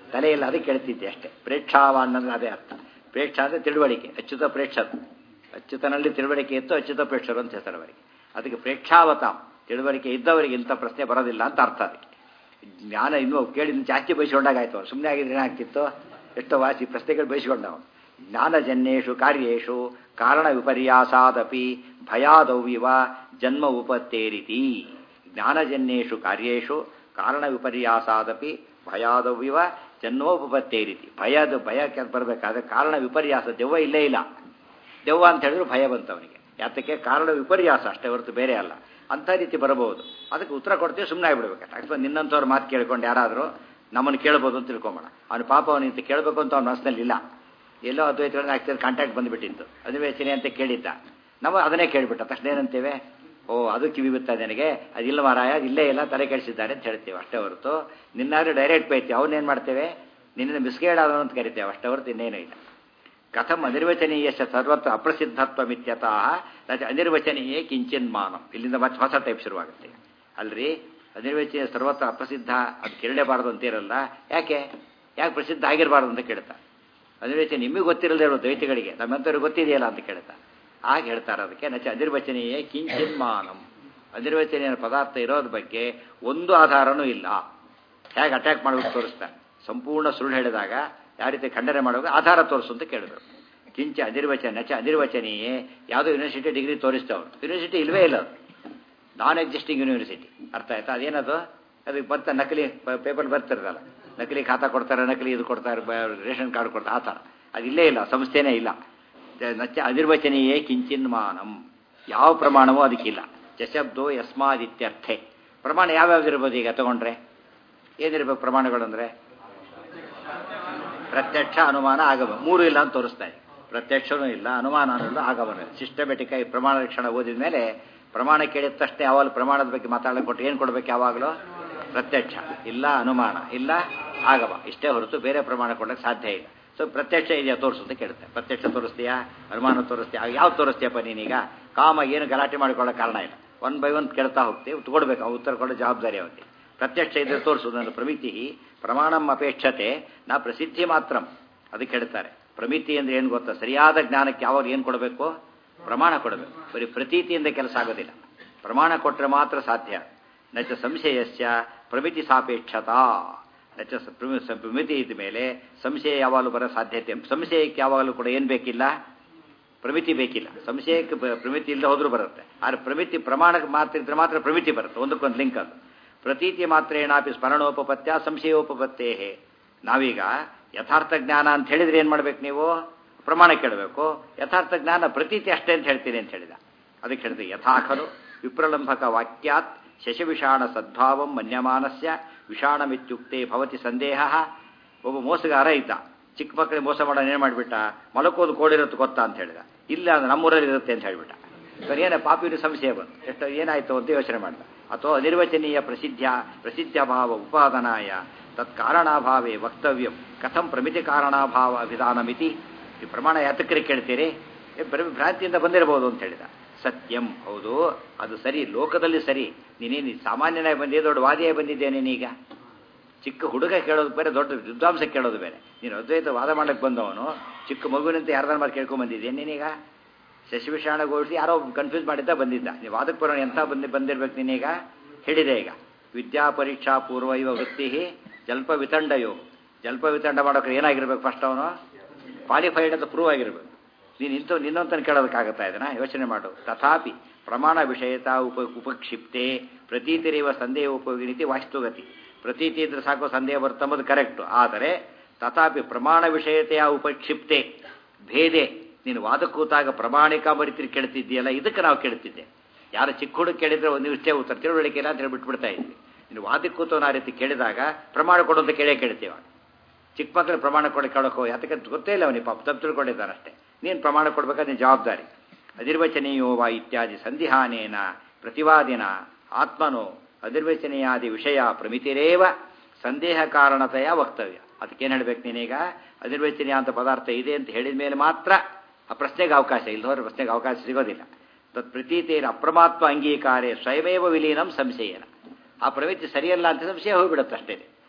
ತಲೆಯಲ್ಲಿ ಅದಕ್ಕೆ ಕೇಳ್ತಿದ್ದೆ ಅಷ್ಟೇ ಪ್ರೇಕ್ಷಾವಾನ್ ಅಂದ್ರೆ ಅದೇ ಅರ್ಥ ಪ್ರೇಕ್ಷ ಅಂದರೆ ತಿಳುವಳಿಕೆ ಅಚ್ಯುತ ಪ್ರೇಕ್ಷರು ಅಚ್ಯುತನಲ್ಲಿ ತಿಳುವಳಿಕೆ ಇತ್ತು ಅಚ್ಯುತ ಪ್ರೇಕ್ಷರು ಅಂತ ಹೆಸರು ಅವರಿಗೆ ಅದಕ್ಕೆ ಪ್ರೇಕ್ಷಾವತಾಂ ತಿಳುವಳಿಕೆ ಇದ್ದವರಿಗೆ ಇಂಥ ಪ್ರಶ್ನೆ ಬರೋದಿಲ್ಲ ಅಂತ ಅರ್ಥ ಅದಕ್ಕೆ ಜ್ಞಾನ ಇನ್ನೂ ಕೇಳಿ ಇನ್ನು ಜಾಸ್ತಿ ಬಯಸ್ಕೊಂಡಾಗಾಯ್ತು ಅವ್ರು ಸುಮ್ಮನೆ ಆಗಿದ್ರೆ ಏನಾಗ್ತಿತ್ತು ಎಷ್ಟೋ ವಾಸಿ ಪ್ರಶ್ನೆಗಳು ಬಯಸ್ಕೊಂಡವ ಜ್ಞಾನಜನ್ಯೇಷು ಕಾರ್ಯೇಷು ಕಾರಣ ವಿಪರ್ಯಾಸಾದಪಿ ಭಯಾದೌವಿವ ಜನ್ಮ ಉಪತ್ತೇರಿತಿ ಜ್ಞಾನಜನ್ಯೇಷು ಕಾರ್ಯೇಷು ಕಾರಣ ವಿಪರ್ಯಾಸಾದಪಿ ಭಯಾದವಿವ ಜನ್ಮೋಪತ್ತೇರಿತಿ ಭಯದ ಭಯಕ್ಕೆ ಬರಬೇಕಾದ್ರೆ ಕಾರಣ ವಿಪರ್ಯಾಸ ದೆವ್ವ ಇಲ್ಲೇ ಇಲ್ಲ ದೆವ್ವ ಅಂತ ಹೇಳಿದ್ರು ಭಯ ಬಂತು ಅವನಿಗೆ ಯಾತಕ್ಕೆ ಕಾರಣ ವಿಪರ್ಯಾಸ ಅಷ್ಟೇ ಹೊರತು ಬೇರೆ ಅಲ್ಲ ಅಂಥ ರೀತಿ ಬರಬಹುದು ಅದಕ್ಕೆ ಉತ್ತರ ಕೊಡ್ತೀವಿ ಸುಮ್ಮನೆ ಆಗಿಬಿಡ್ಬೇಕು ಅಕಸ್ಮಾತ್ ನಿನ್ನಂಥವ್ರ ಮಾತು ಕೇಳ್ಕೊಂಡು ಯಾರಾದರೂ ನಮ್ಮನ್ನು ಕೇಳ್ಬೋದು ಅಂತ ತಿಳ್ಕೊಂಬೋಣ ಅವನ ಪಾಪ ಅವನಿಂತ ಕೇಳಬೇಕು ಅಂತ ಅವನ ಮನಸ್ಸಿನಲ್ಲಿ ಇಲ್ಲ ಎಲ್ಲೋ ಅದ್ವೈತಗಳನ್ನ ಆಗ್ತಿದ್ರೆ ಕಾಂಟ್ಯಾಕ್ಟ್ ಬಂದುಬಿಟ್ಟಿತ್ತು ಅಧಿವೇಶನೆ ಅಂತ ಕೇಳಿದ್ದ ನಾವು ಅದನ್ನೇ ಕೇಳಿಬಿಟ್ಟ ತಕ್ಷಣ ಏನಂತೇವೆ ಓ ಅದು ಕಿವಿ ಬಿತ್ತ ನನಗೆ ಅದಿಲ್ಲ ಮಾರಾಯ ಇಲ್ಲೇ ಇಲ್ಲ ತಲೆ ಕೆಡಿಸಿದ್ದಾರೆ ಅಂತ ಹೇಳ್ತೀವಿ ಅಷ್ಟೇ ಹೊರತು ನಿನ್ನಾದ್ರೂ ಡೈರೆಕ್ಟ್ ಬೈತೀವಿ ಅವನ್ನೇನು ಮಾಡ್ತೇವೆ ನಿನ್ನ ಮಿಸ್ಗೈಡ್ ಆದವನು ಅಂತ ಕರಿತೇವೆ ಅಷ್ಟೇ ಹೊರತು ಇನ್ನೇನೂ ಇಲ್ಲ ಕಥಂ ಅನಿರ್ವಚನೀಯಶ ಸರ್ವತ್ರ ಅಪ್ರಸಿದ್ಧತ್ವಮಿತ್ಯತಃ ಅನಿರ್ವಚನೀಯೇ ಕಿಂಚಿನ್ ಮಾನಂ ಇಲ್ಲಿಂದ ಮತ್ತೆ ಹೊಸ ಟೈಪ್ ಶುರುವಾಗುತ್ತೆ ಅಲ್ರಿ ಅನಿರ್ವಚನೀಯ ಸರ್ವತ್ರ ಅಪ್ರಸಿದ್ಧ ಅದು ಕೇಳಲೇಬಾರದು ಅಂತೀರಲ್ಲ ಯಾಕೆ ಯಾಕೆ ಪ್ರಸಿದ್ಧ ಆಗಿರಬಾರ್ದು ಅಂತ ಕೇಳ್ತಾ ಅನಿರ್ವಚನ ನಿಮಗೆ ಗೊತ್ತಿರಲ್ಲದೆ ಇರೋ ದ್ವೈತಿಗಳಿಗೆ ನಮ್ಮಂಥವ್ರಿಗೆ ಗೊತ್ತಿದೆಯಲ್ಲ ಅಂತ ಕೇಳ್ತಾ ಆಗ ಹೇಳ್ತಾರೆ ಅದಕ್ಕೆ ನಚ ಅನಿರ್ವಚನೀಯ ಕಿಂಚಿನ್ ಮಾನಂ ಅನಿರ್ವಚನೀಯ ಪದಾರ್ಥ ಇರೋದ್ರ ಬಗ್ಗೆ ಒಂದು ಆಧಾರನೂ ಇಲ್ಲ ಹೇಗೆ ಅಟ್ಯಾಕ್ ಮಾಡೋದು ತೋರಿಸ್ತಾರೆ ಸಂಪೂರ್ಣ ಸುಳ್ಳು ಹೇಳಿದಾಗ ಯಾವ ರೀತಿ ಖಂಡನೆ ಮಾಡುವಾಗ ಆಧಾರ ತೋರಿಸು ಅಂತ ಕೇಳಿದ್ರು ಕಿಂಚ ಅನಿರ್ವಚನ ನಚ ಅನಿರ್ವಚನೀಯೇ ಯಾವುದೋ ಯೂನಿವರ್ಸಿಟಿ ಡಿಗ್ರಿ ತೋರಿಸ್ತವ್ರು ಯೂನಿವರ್ಸಿಟಿ ಇಲ್ವೇ ಇಲ್ಲ ಅದು ನಾನ್ ಎಕ್ಸಿಸ್ಟಿಂಗ್ ಯೂನಿವರ್ಸಿಟಿ ಅರ್ಥ ಆಯ್ತಾ ಅದೇನದು ಅದಕ್ಕೆ ಬರ್ತಾ ನಕಲಿ ಪೇಪರ್ ಬರ್ತಿರಲ್ಲ ನಕಲಿ ಖಾತಾ ಕೊಡ್ತಾರೆ ನಕಲಿ ಇದು ಕೊಡ್ತಾರೆ ರೇಷನ್ ಕಾರ್ಡ್ ಕೊಡ್ತಾರೆ ಆ ಥರ ಅದು ಇಲ್ಲೇ ಇಲ್ಲ ಸಂಸ್ಥೆನೇ ಇಲ್ಲ ನಚ್ಚ ಅನಿರ್ವಚನೀಯೇ ಕಿಂಚಿನ್ ಮಾನಂ ಯಾವ ಪ್ರಮಾಣವೂ ಅದಕ್ಕಿಲ್ಲ ಚಶಬ್ದೋ ಯಸ್ಮಾದಿತ್ಯರ್ಥೆ ಪ್ರಮಾಣ ಯಾವ್ಯಾವ್ದು ಇರ್ಬೋದು ಈಗ ತಗೊಂಡ್ರೆ ಏನಿರ್ಬೇಕು ಪ್ರಮಾಣಗಳು ಅಂದರೆ ಪ್ರತ್ಯಕ್ಷ ಅನುಮಾನ ಆಗಮ ಮೂರು ಇಲ್ಲ ಅಂತ ತೋರಿಸ್ತಾ ಇದೆ ಪ್ರತ್ಯಕ್ಷನೂ ಇಲ್ಲ ಅನುಮಾನನೂ ಇಲ್ಲ ಆಗಮನೂ ಇಲ್ಲ ಸಿಸ್ಟಮೆಟಿಕ್ ಆಗಿ ಪ್ರಮಾಣ ಲಕ್ಷಣ ಓದಿದ ಮೇಲೆ ಪ್ರಮಾಣ ಕೇಳಿದ ತಕ್ಷಣ ಯಾವಾಗಲೂ ಪ್ರಮಾಣದ ಬಗ್ಗೆ ಮಾತಾಡಲಿಕ್ಕೆ ಕೊಟ್ಟು ಏನು ಕೊಡಬೇಕು ಯಾವಾಗಲೂ ಪ್ರತ್ಯಕ್ಷ ಇಲ್ಲ ಅನುಮಾನ ಇಲ್ಲ ಆಗಮ ಇಷ್ಟೇ ಹೊರತು ಬೇರೆ ಪ್ರಮಾಣ ಕೊಡಲಿಕ್ಕೆ ಸಾಧ್ಯ ಇಲ್ಲ ಸೊ ಪ್ರತ್ಯಕ್ಷ ಇದೆಯಾ ತೋರಿಸು ಅಂತ ಕೇಳುತ್ತೆ ಪ್ರತ್ಯಕ್ಷ ತೋರಿಸ್ತೀಯಾ ಅನುಮಾನ ತೋರಿಸ್ತೀಯಾ ಯಾವ ತೋರಿಸ್ತೀಯಪ್ಪ ನೀನೀಗ ಕಾಮ ಏನು ಗಲಾಟೆ ಮಾಡಿಕೊಳ್ಳೋ ಕಾರಣ ಇಲ್ಲ ಒನ್ ಬೈ ಒನ್ ಕೇಳ್ತಾ ಹೋಗ್ತೀವಿ ಕೊಡಬೇಕು ಆ ಉತ್ತರ ಕೊಡೋ ಜವಾಬ್ದಾರಿ ಅವತ್ತೆ ಪ್ರತ್ಯಕ್ಷ ಇದ್ರೆ ತೋರಿಸು ನನ್ನ ಪ್ರಮಿತಿ ಪ್ರಮಾಣಂ ಅಪೇಕ್ಷತೆ ನಾ ಪ್ರಸಿದ್ಧಿ ಮಾತ್ರ ಅದಕ್ಕೆ ಹೇಳ್ತಾರೆ ಪ್ರಮಿತಿ ಅಂದ್ರೆ ಏನು ಗೊತ್ತಾ ಸರಿಯಾದ ಜ್ಞಾನಕ್ಕೆ ಯಾವಾಗ ಏನು ಕೊಡಬೇಕು ಪ್ರಮಾಣ ಕೊಡಬೇಕು ಬರೀ ಪ್ರತೀತಿಯಿಂದ ಕೆಲಸ ಆಗೋದಿಲ್ಲ ಪ್ರಮಾಣ ಕೊಟ್ಟರೆ ಮಾತ್ರ ಸಾಧ್ಯ ನಚ ಸಂಶಯಸ್ಯ ಪ್ರಮಿತಿ ಸಾಪೇಕ್ಷತಾ ನಚ ಪ್ರಮಿತಿ ಇದ್ದ ಮೇಲೆ ಸಂಶಯ ಯಾವಾಗಲೂ ಬರೋ ಸಾಧ್ಯತೆ ಸಂಶಯಕ್ಕೆ ಯಾವಾಗಲೂ ಕೂಡ ಏನು ಬೇಕಿಲ್ಲ ಪ್ರಮಿತಿ ಬೇಕಿಲ್ಲ ಸಂಶಯಕ್ಕೆ ಪ್ರಮಿತಿ ಇಲ್ಲದೆ ಹೋದ್ರೂ ಬರುತ್ತೆ ಆದರೆ ಪ್ರಮಿತಿ ಪ್ರಮಾಣಕ್ಕೆ ಮಾತ್ರ ಇದ್ರೆ ಮಾತ್ರ ಪ್ರಮಿತಿ ಬರುತ್ತೆ ಒಂದಕ್ಕೊಂದು ಲಿಂಕ್ ಅದು ಪ್ರತೀತಿ ಮಾತ್ರೇಣಾಪಿ ಸ್ಮರಣೋಪಪತ್ಯ ಸಂಶಯೋಪಪತ್ತೇ ನಾವೀಗ ಯಥಾರ್ಥ ಜ್ಞಾನ ಅಂತ ಹೇಳಿದ್ರೆ ಏನು ಮಾಡ್ಬೇಕು ನೀವು ಪ್ರಮಾಣ ಕೇಳಬೇಕು ಯಥಾರ್ಥ ಜ್ಞಾನ ಪ್ರತೀತಿ ಅಷ್ಟೇ ಅಂತ ಹೇಳ್ತೀನಿ ಅಂತ ಹೇಳಿದ ಅದಕ್ಕೆ ಹೇಳಿದೆ ಯಥಾಖಲು ವಿಪ್ರಲಂಬಕ ವಾಕ್ಯಾತ್ ಶಶವಿಷಾಣ ಸದ್ಭಾವಂ ಮನ್ಯಮಾನಸ್ಯ ವಿಷಾಣಮಿತ್ಯುಕ್ತೆ ಭವತಿ ಸಂದೇಹ ಒಬ್ಬ ಮೋಸಗಾರ ಇದ್ದ ಚಿಕ್ಕ ಮಕ್ಕಳಿಗೆ ಮೋಸ ಮಾಡೋಣ ಏನು ಮಾಡಿಬಿಟ್ಟ ಮಲಕೋದು ಕೋಡಿರುತ್ತೆ ಗೊತ್ತಾ ಅಂತ ಹೇಳಿದ ಇಲ್ಲ ಅಂದ್ರೆ ನಮ್ಮೂರಲ್ಲಿ ಇರುತ್ತೆ ಅಂತ ಹೇಳಿಬಿಟ್ಟ ಸರ್ ಏನೇ ಪಾಪಿನ ಸಂಶಯ ಬಂತು ಎಷ್ಟು ಏನಾಯ್ತು ಅಂತ ಯೋಚನೆ ಮಾಡಿದ ಅಥವಾ ಅನಿರ್ವಚನೀಯ ಪ್ರಸಿದ್ಧ ಪ್ರಸಿದ್ಧಭಾವ ಉಪಾದನಾಯ ತತ್ಕಾರಣಾಭಾವೇ ವಕ್ತವ್ಯಂ ಕಥಂ ಪ್ರಮಿತಿ ಕಾರಣಾಭಾವ ವಿಧಾನಮಿತಿ ಈ ಪ್ರಮಾಣ ಯಾತಕರಿ ಕೇಳ್ತೀರಿ ಬರೀ ಭ್ರಾಂತಿಯಿಂದ ಬಂದಿರಬಹುದು ಅಂತ ಹೇಳಿದ ಸತ್ಯಂ ಹೌದು ಅದು ಸರಿ ಲೋಕದಲ್ಲಿ ಸರಿ ನೀನೇನು ಸಾಮಾನ್ಯನಾಗಿ ಬಂದಿದ್ದೆ ದೊಡ್ಡ ವಾದಿಯಾಗಿ ಬಂದಿದ್ದೆ ನೀನೀಗ ಚಿಕ್ಕ ಹುಡುಗ ಕೇಳೋದು ಬೇರೆ ದೊಡ್ಡ ವಿದ್ವಾಂಸ ಕೇಳೋದು ಬೇರೆ ನೀನು ಅದ್ವೈತ ವಾದ ಮಾಡಕ್ಕೆ ಬಂದವನು ಚಿಕ್ಕ ಮಗುವಿನಂತೆ ಯಾರ್ದಾರ ಮಾಡಿ ಕೇಳ್ಕೊಂಡ್ ಬಂದಿದ್ದೆ ನೀನೀಗ ಶಶಿವಿಷಾಣ ಗೋಳಿಸಿ ಯಾರೋ ಕನ್ಫ್ಯೂಸ್ ಮಾಡಿದ್ದ ಬಂದಿದ್ದ ನೀವು ವಾದಕ್ಕೆ ಬರೋಣ ಎಂಥ ಬಂದು ಬಂದಿರ್ಬೇಕು ನೀನೀಗ ಹೇಳಿದೆ ಈಗ ವಿದ್ಯಾ ಪರೀಕ್ಷಾ ಪೂರ್ವ ಇವ ವೃತ್ತಿ ಜಲ್ಪ ವಿತಂಡಯೋ ಜಲ್ಪ ವಿತಂಡ ಮಾಡೋಕೆ ಏನಾಗಿರ್ಬೇಕು ಫಸ್ಟ್ ಅವನು ಕ್ವಾಲಿಫೈಡ್ ಅಂತ ಪ್ರೂವ್ ಆಗಿರ್ಬೇಕು ನೀನು ಇಂಥ ನಿನ್ನಂತ ಕೇಳೋದಕ್ಕಾಗತ್ತಾ ಇದನ್ನ ಯೋಚನೆ ಮಾಡು ತಥಾಪಿ ಪ್ರಮಾಣ ವಿಷಯತ ಉಪ ಉಪಕ್ಷಿಪ್ತೆ ಪ್ರತೀತಿರೇವ ಸಂದೇಹ ಉಪಯೋಗಿನಿತಿ ವಾಸ್ತುಗತಿ ಪ್ರತೀತಿ ಇದ್ರೆ ಸಾಕು ಸಂದೇಹ ಬರ್ತಂಬುದು ಕರೆಕ್ಟು ಆದರೆ ತಥಾಪಿ ಪ್ರಮಾಣ ವಿಷಯತೆಯ ಉಪಕ್ಷಿಪ್ತೆ ಭೇದೆ ನೀನು ವಾದ ಕೂತಾಗ ಪ್ರಾಮಾಣಿಕ ಮರಿತಿರಿ ಕೇಳ್ತಿದ್ದೀಯಲ್ಲ ಇದಕ್ಕೆ ನಾವು ಕೇಳ್ತಿದ್ದೆ ಯಾರು ಚಿಕ್ಕ ಹುಡುಗ ಕೇಳಿದ್ರೆ ಒಂದು ಇಷ್ಟೇ ಉತ್ತರ ತಿಳುವಳಿಕೆ ಇಲ್ಲ ಅಂತ ಹೇಳಿ ಬಿಟ್ಬಿಡ್ತಾ ಇದ್ವಿ ನೀನು ವಾದಕ್ಕೆ ಕೂತವನ ಆ ರೀತಿ ಕೇಳಿದಾಗ ಪ್ರಮಾಣ ಕೊಡು ಅಂತ ಕೇಳೇ ಕೇಳ್ತೀವ ಚಿಕ್ಕ ಮಕ್ಕಳು ಪ್ರಮಾಣ ಕೊಡಿ ಕೇಳೋಕೋ ಯಾತಕ್ಕೆ ಗೊತ್ತೇ ಇಲ್ಲ ಅವನಿಗೆ ಪಾಪ ತಪ್ಪು ತಿಳ್ಕೊಂಡಿದ್ದಾನಷ್ಟೇ ನೀನು ಪ್ರಮಾಣ ಕೊಡ್ಬೇಕಾದ್ರೆ ನೀನು ಜವಾಬ್ದಾರಿ ಅನಿರ್ವಚನೀಯೋವ ಇತ್ಯಾದಿ ಸಂಧಿಹಾನೇನ ಪ್ರತಿವಾದಿನ ಆತ್ಮನೋ ಅನಿರ್ವಚನೀಯಾದಿ ವಿಷಯ ಪ್ರಮಿತಿರೇವ ಸಂದೇಹ ಕಾರಣತೆಯ ವಕ್ತವ್ಯ ಅದಕ್ಕೇನು ಹೇಳ್ಬೇಕು ನೀನೀಗ ಅನಿರ್ವಚನೀಯ ಅಂತ ಪದಾರ್ಥ ಇದೆ ಅಂತ ಹೇಳಿದ ಮೇಲೆ ಮಾತ್ರ ಆ ಪ್ರಶ್ನೆಗೆ ಅವಕಾಶ ಇಲ್ಲದವ್ರ ಪ್ರಶ್ನೆಗೆ ಅವಕಾಶ ಸಿಗೋದಿಲ್ಲ ತತ್ ಪ್ರತೀತೇನ ಅಪ್ರಮಾತ್ಮ ಅಂಗೀಕಾರೇ ಸ್ವಯಮೇವ ವಿಲೀನಂ ಸಂಶಯನ ಆ ಪ್ರಮಿತಿ ಸರಿಯಲ್ಲ ಅಂತ ಸಂಶಯ ಹೋಗ್ಬಿಡುತ್ತೆ ಅಷ್ಟೇ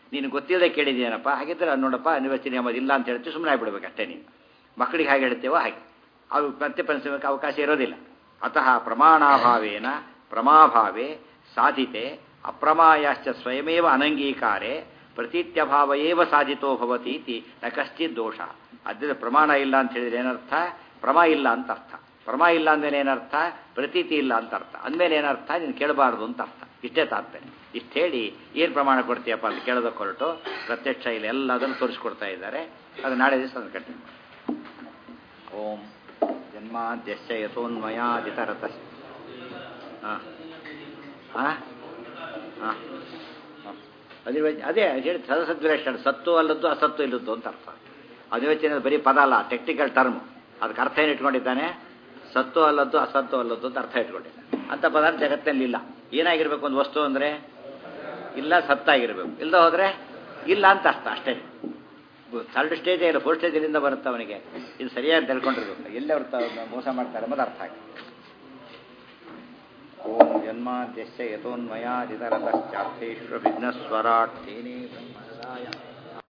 ನೀನು ಗೊತ್ತಿಲ್ಲದೆ ಕೇಳಿದ್ದೀನಪ್ಪ ಹಾಗಿದ್ರೆ ನೋಡಪ್ಪ ಅನಿವರ್ಸರಿ ಎಂಬುದು ಇಲ್ಲ ಅಂತ ಹೇಳ್ತೀವಿ ಸುಮ್ಮನೆ ಆಗ್ಬಿಡ್ಬೇಕು ಅಷ್ಟೇ ನೀನು ಮಕ್ಕಳಿಗೆ ಹಾಗೆ ಹೇಳ್ತೇವೋ ಹಾಗೆ ಅವು ಮತ್ತೆ ಪರಿಸರಕ್ಕೆ ಅವಕಾಶ ಇರೋದಿಲ್ಲ ಅತಃ ಪ್ರಮಾಣಾಭಾವೇನ ಪ್ರಮಾಭಾವೇ ಸಾಧಿತೆ ಅಪ್ರಮಾಯಾಶ್ಚ ಸ್ವಯಮೇವ ಅನಂಗೀಕಾರೆ ಪ್ರತೀತ್ಯಭಾವ ಏವ ಸಾಧಿತೋ ಭವತಿ ಇತಿ ನ ಕಶ್ಚಿತ್ ದೋಷ ಅದ್ರ ಪ್ರಮಾಣ ಇಲ್ಲ ಅಂತ ಹೇಳಿದ್ರೆ ಏನರ್ಥ ಪ್ರಮಾ ಇಲ್ಲ ಅಂತ ಅರ್ಥ ಪ್ರಮಾ ಇಲ್ಲ ಅಂದಮೇಲೆ ಏನರ್ಥ ಪ್ರತೀತಿ ಇಲ್ಲ ಅಂತ ಅರ್ಥ ಅಂದಮೇಲೆ ಏನರ್ಥ ನೀನು ಕೇಳಬಾರ್ದು ಅಂತ ಅರ್ಥ ಇಷ್ಟೇ ತಾತ್ಪರ್ಯ ಇಷ್ಟು ಹೇಳಿ ಏನು ಪ್ರಮಾಣ ಕೊಡ್ತೀಯಪ್ಪ ಅಂತ ಕೇಳೋದಕ್ಕೆ ಹೊರಟು ಪ್ರತ್ಯಕ್ಷ ಇಲ್ಲ ಎಲ್ಲದನ್ನು ತೋರಿಸ್ಕೊಡ್ತಾ ಇದ್ದಾರೆ ಅದು ನಾಳೆ ದಿವಸ ಅದನ್ನು ಕಂಟಿನ್ಯೂ ಓಂ ಜನ್ಮಾದ್ಯಸ್ಯ ಯಥೋನ್ಮಯಾದಿತರತ ಹಾಂ ಹಾಂ ಹಾಂ ಅದೇ ಅದೇ ಹೇಳಿ ಸದಸದ್ವಿಲಕ್ಷಣ ಸತ್ತು ಅಲ್ಲದ್ದು ಅಸತ್ತು ಇಲ್ಲದ್ದು ಅಂತ ಅರ್ಥ ಅಧಿವಚನ ಬರೀ ಪದ ಅಲ್ಲ ಟೆಕ್ನಿಕಲ್ ಟರ್ಮ್ ಅದಕ್ಕೆ ಅರ್ಥ ಏನು ಇಟ್ಕೊಂಡಿದ್ದಾನೆ ಸತ್ತು ಅಲ್ಲದ್ದು ಅಸತ್ತು ಅಲ್ಲದ್ದು ಅಂತ ಅರ್ಥ ಇಟ್ಕೊಂಡಿದ್ದಾನೆ ಅಂತ ಪದಾರ್ಥ ಜಗತ್ತಿನಲ್ಲಿ ಇಲ್ಲ ಏನಾಗಿರ್ಬೇಕು ಒಂದು ವಸ್ತು ಅಂದರೆ ಇಲ್ಲ ಸತ್ತಾಗಿರ್ಬೇಕು ಇಲ್ಲದ ಹೋದರೆ ಇಲ್ಲ ಅಂತ ಅರ್ಥ ಅಷ್ಟೇ ಥರ್ಡ್ ಸ್ಟೇಜ್ ಇಲ್ಲ ಫೋರ್ತ್ ಸ್ಟೇಜ್ ಎಲ್ಲಿಂದ ಬರುತ್ತೆ ಅವನಿಗೆ ಇದು ಸರಿಯಾಗಿ ತಿಳ್ಕೊಂಡಿರ್ಬೇಕು ಎಲ್ಲಿ ಅವ್ರು ತ- ಮೋಸ ಮಾಡ್ತಾರೆ ಎಂಬುದು ಅರ್ಥ ಆಗಿದೆ ಓಂ ಜನ್ಮಾದ್ಯಸ್ಯ ಯಥೋನ್ಮಯಾದಿತರತಶ್ಚಾರ್ಥೇಶ್ವ ವಿಘ್ನಸ್ವರಾಟ್ ತೇನೇ ಬ್ರಹ್ಮಹೃದಾಯ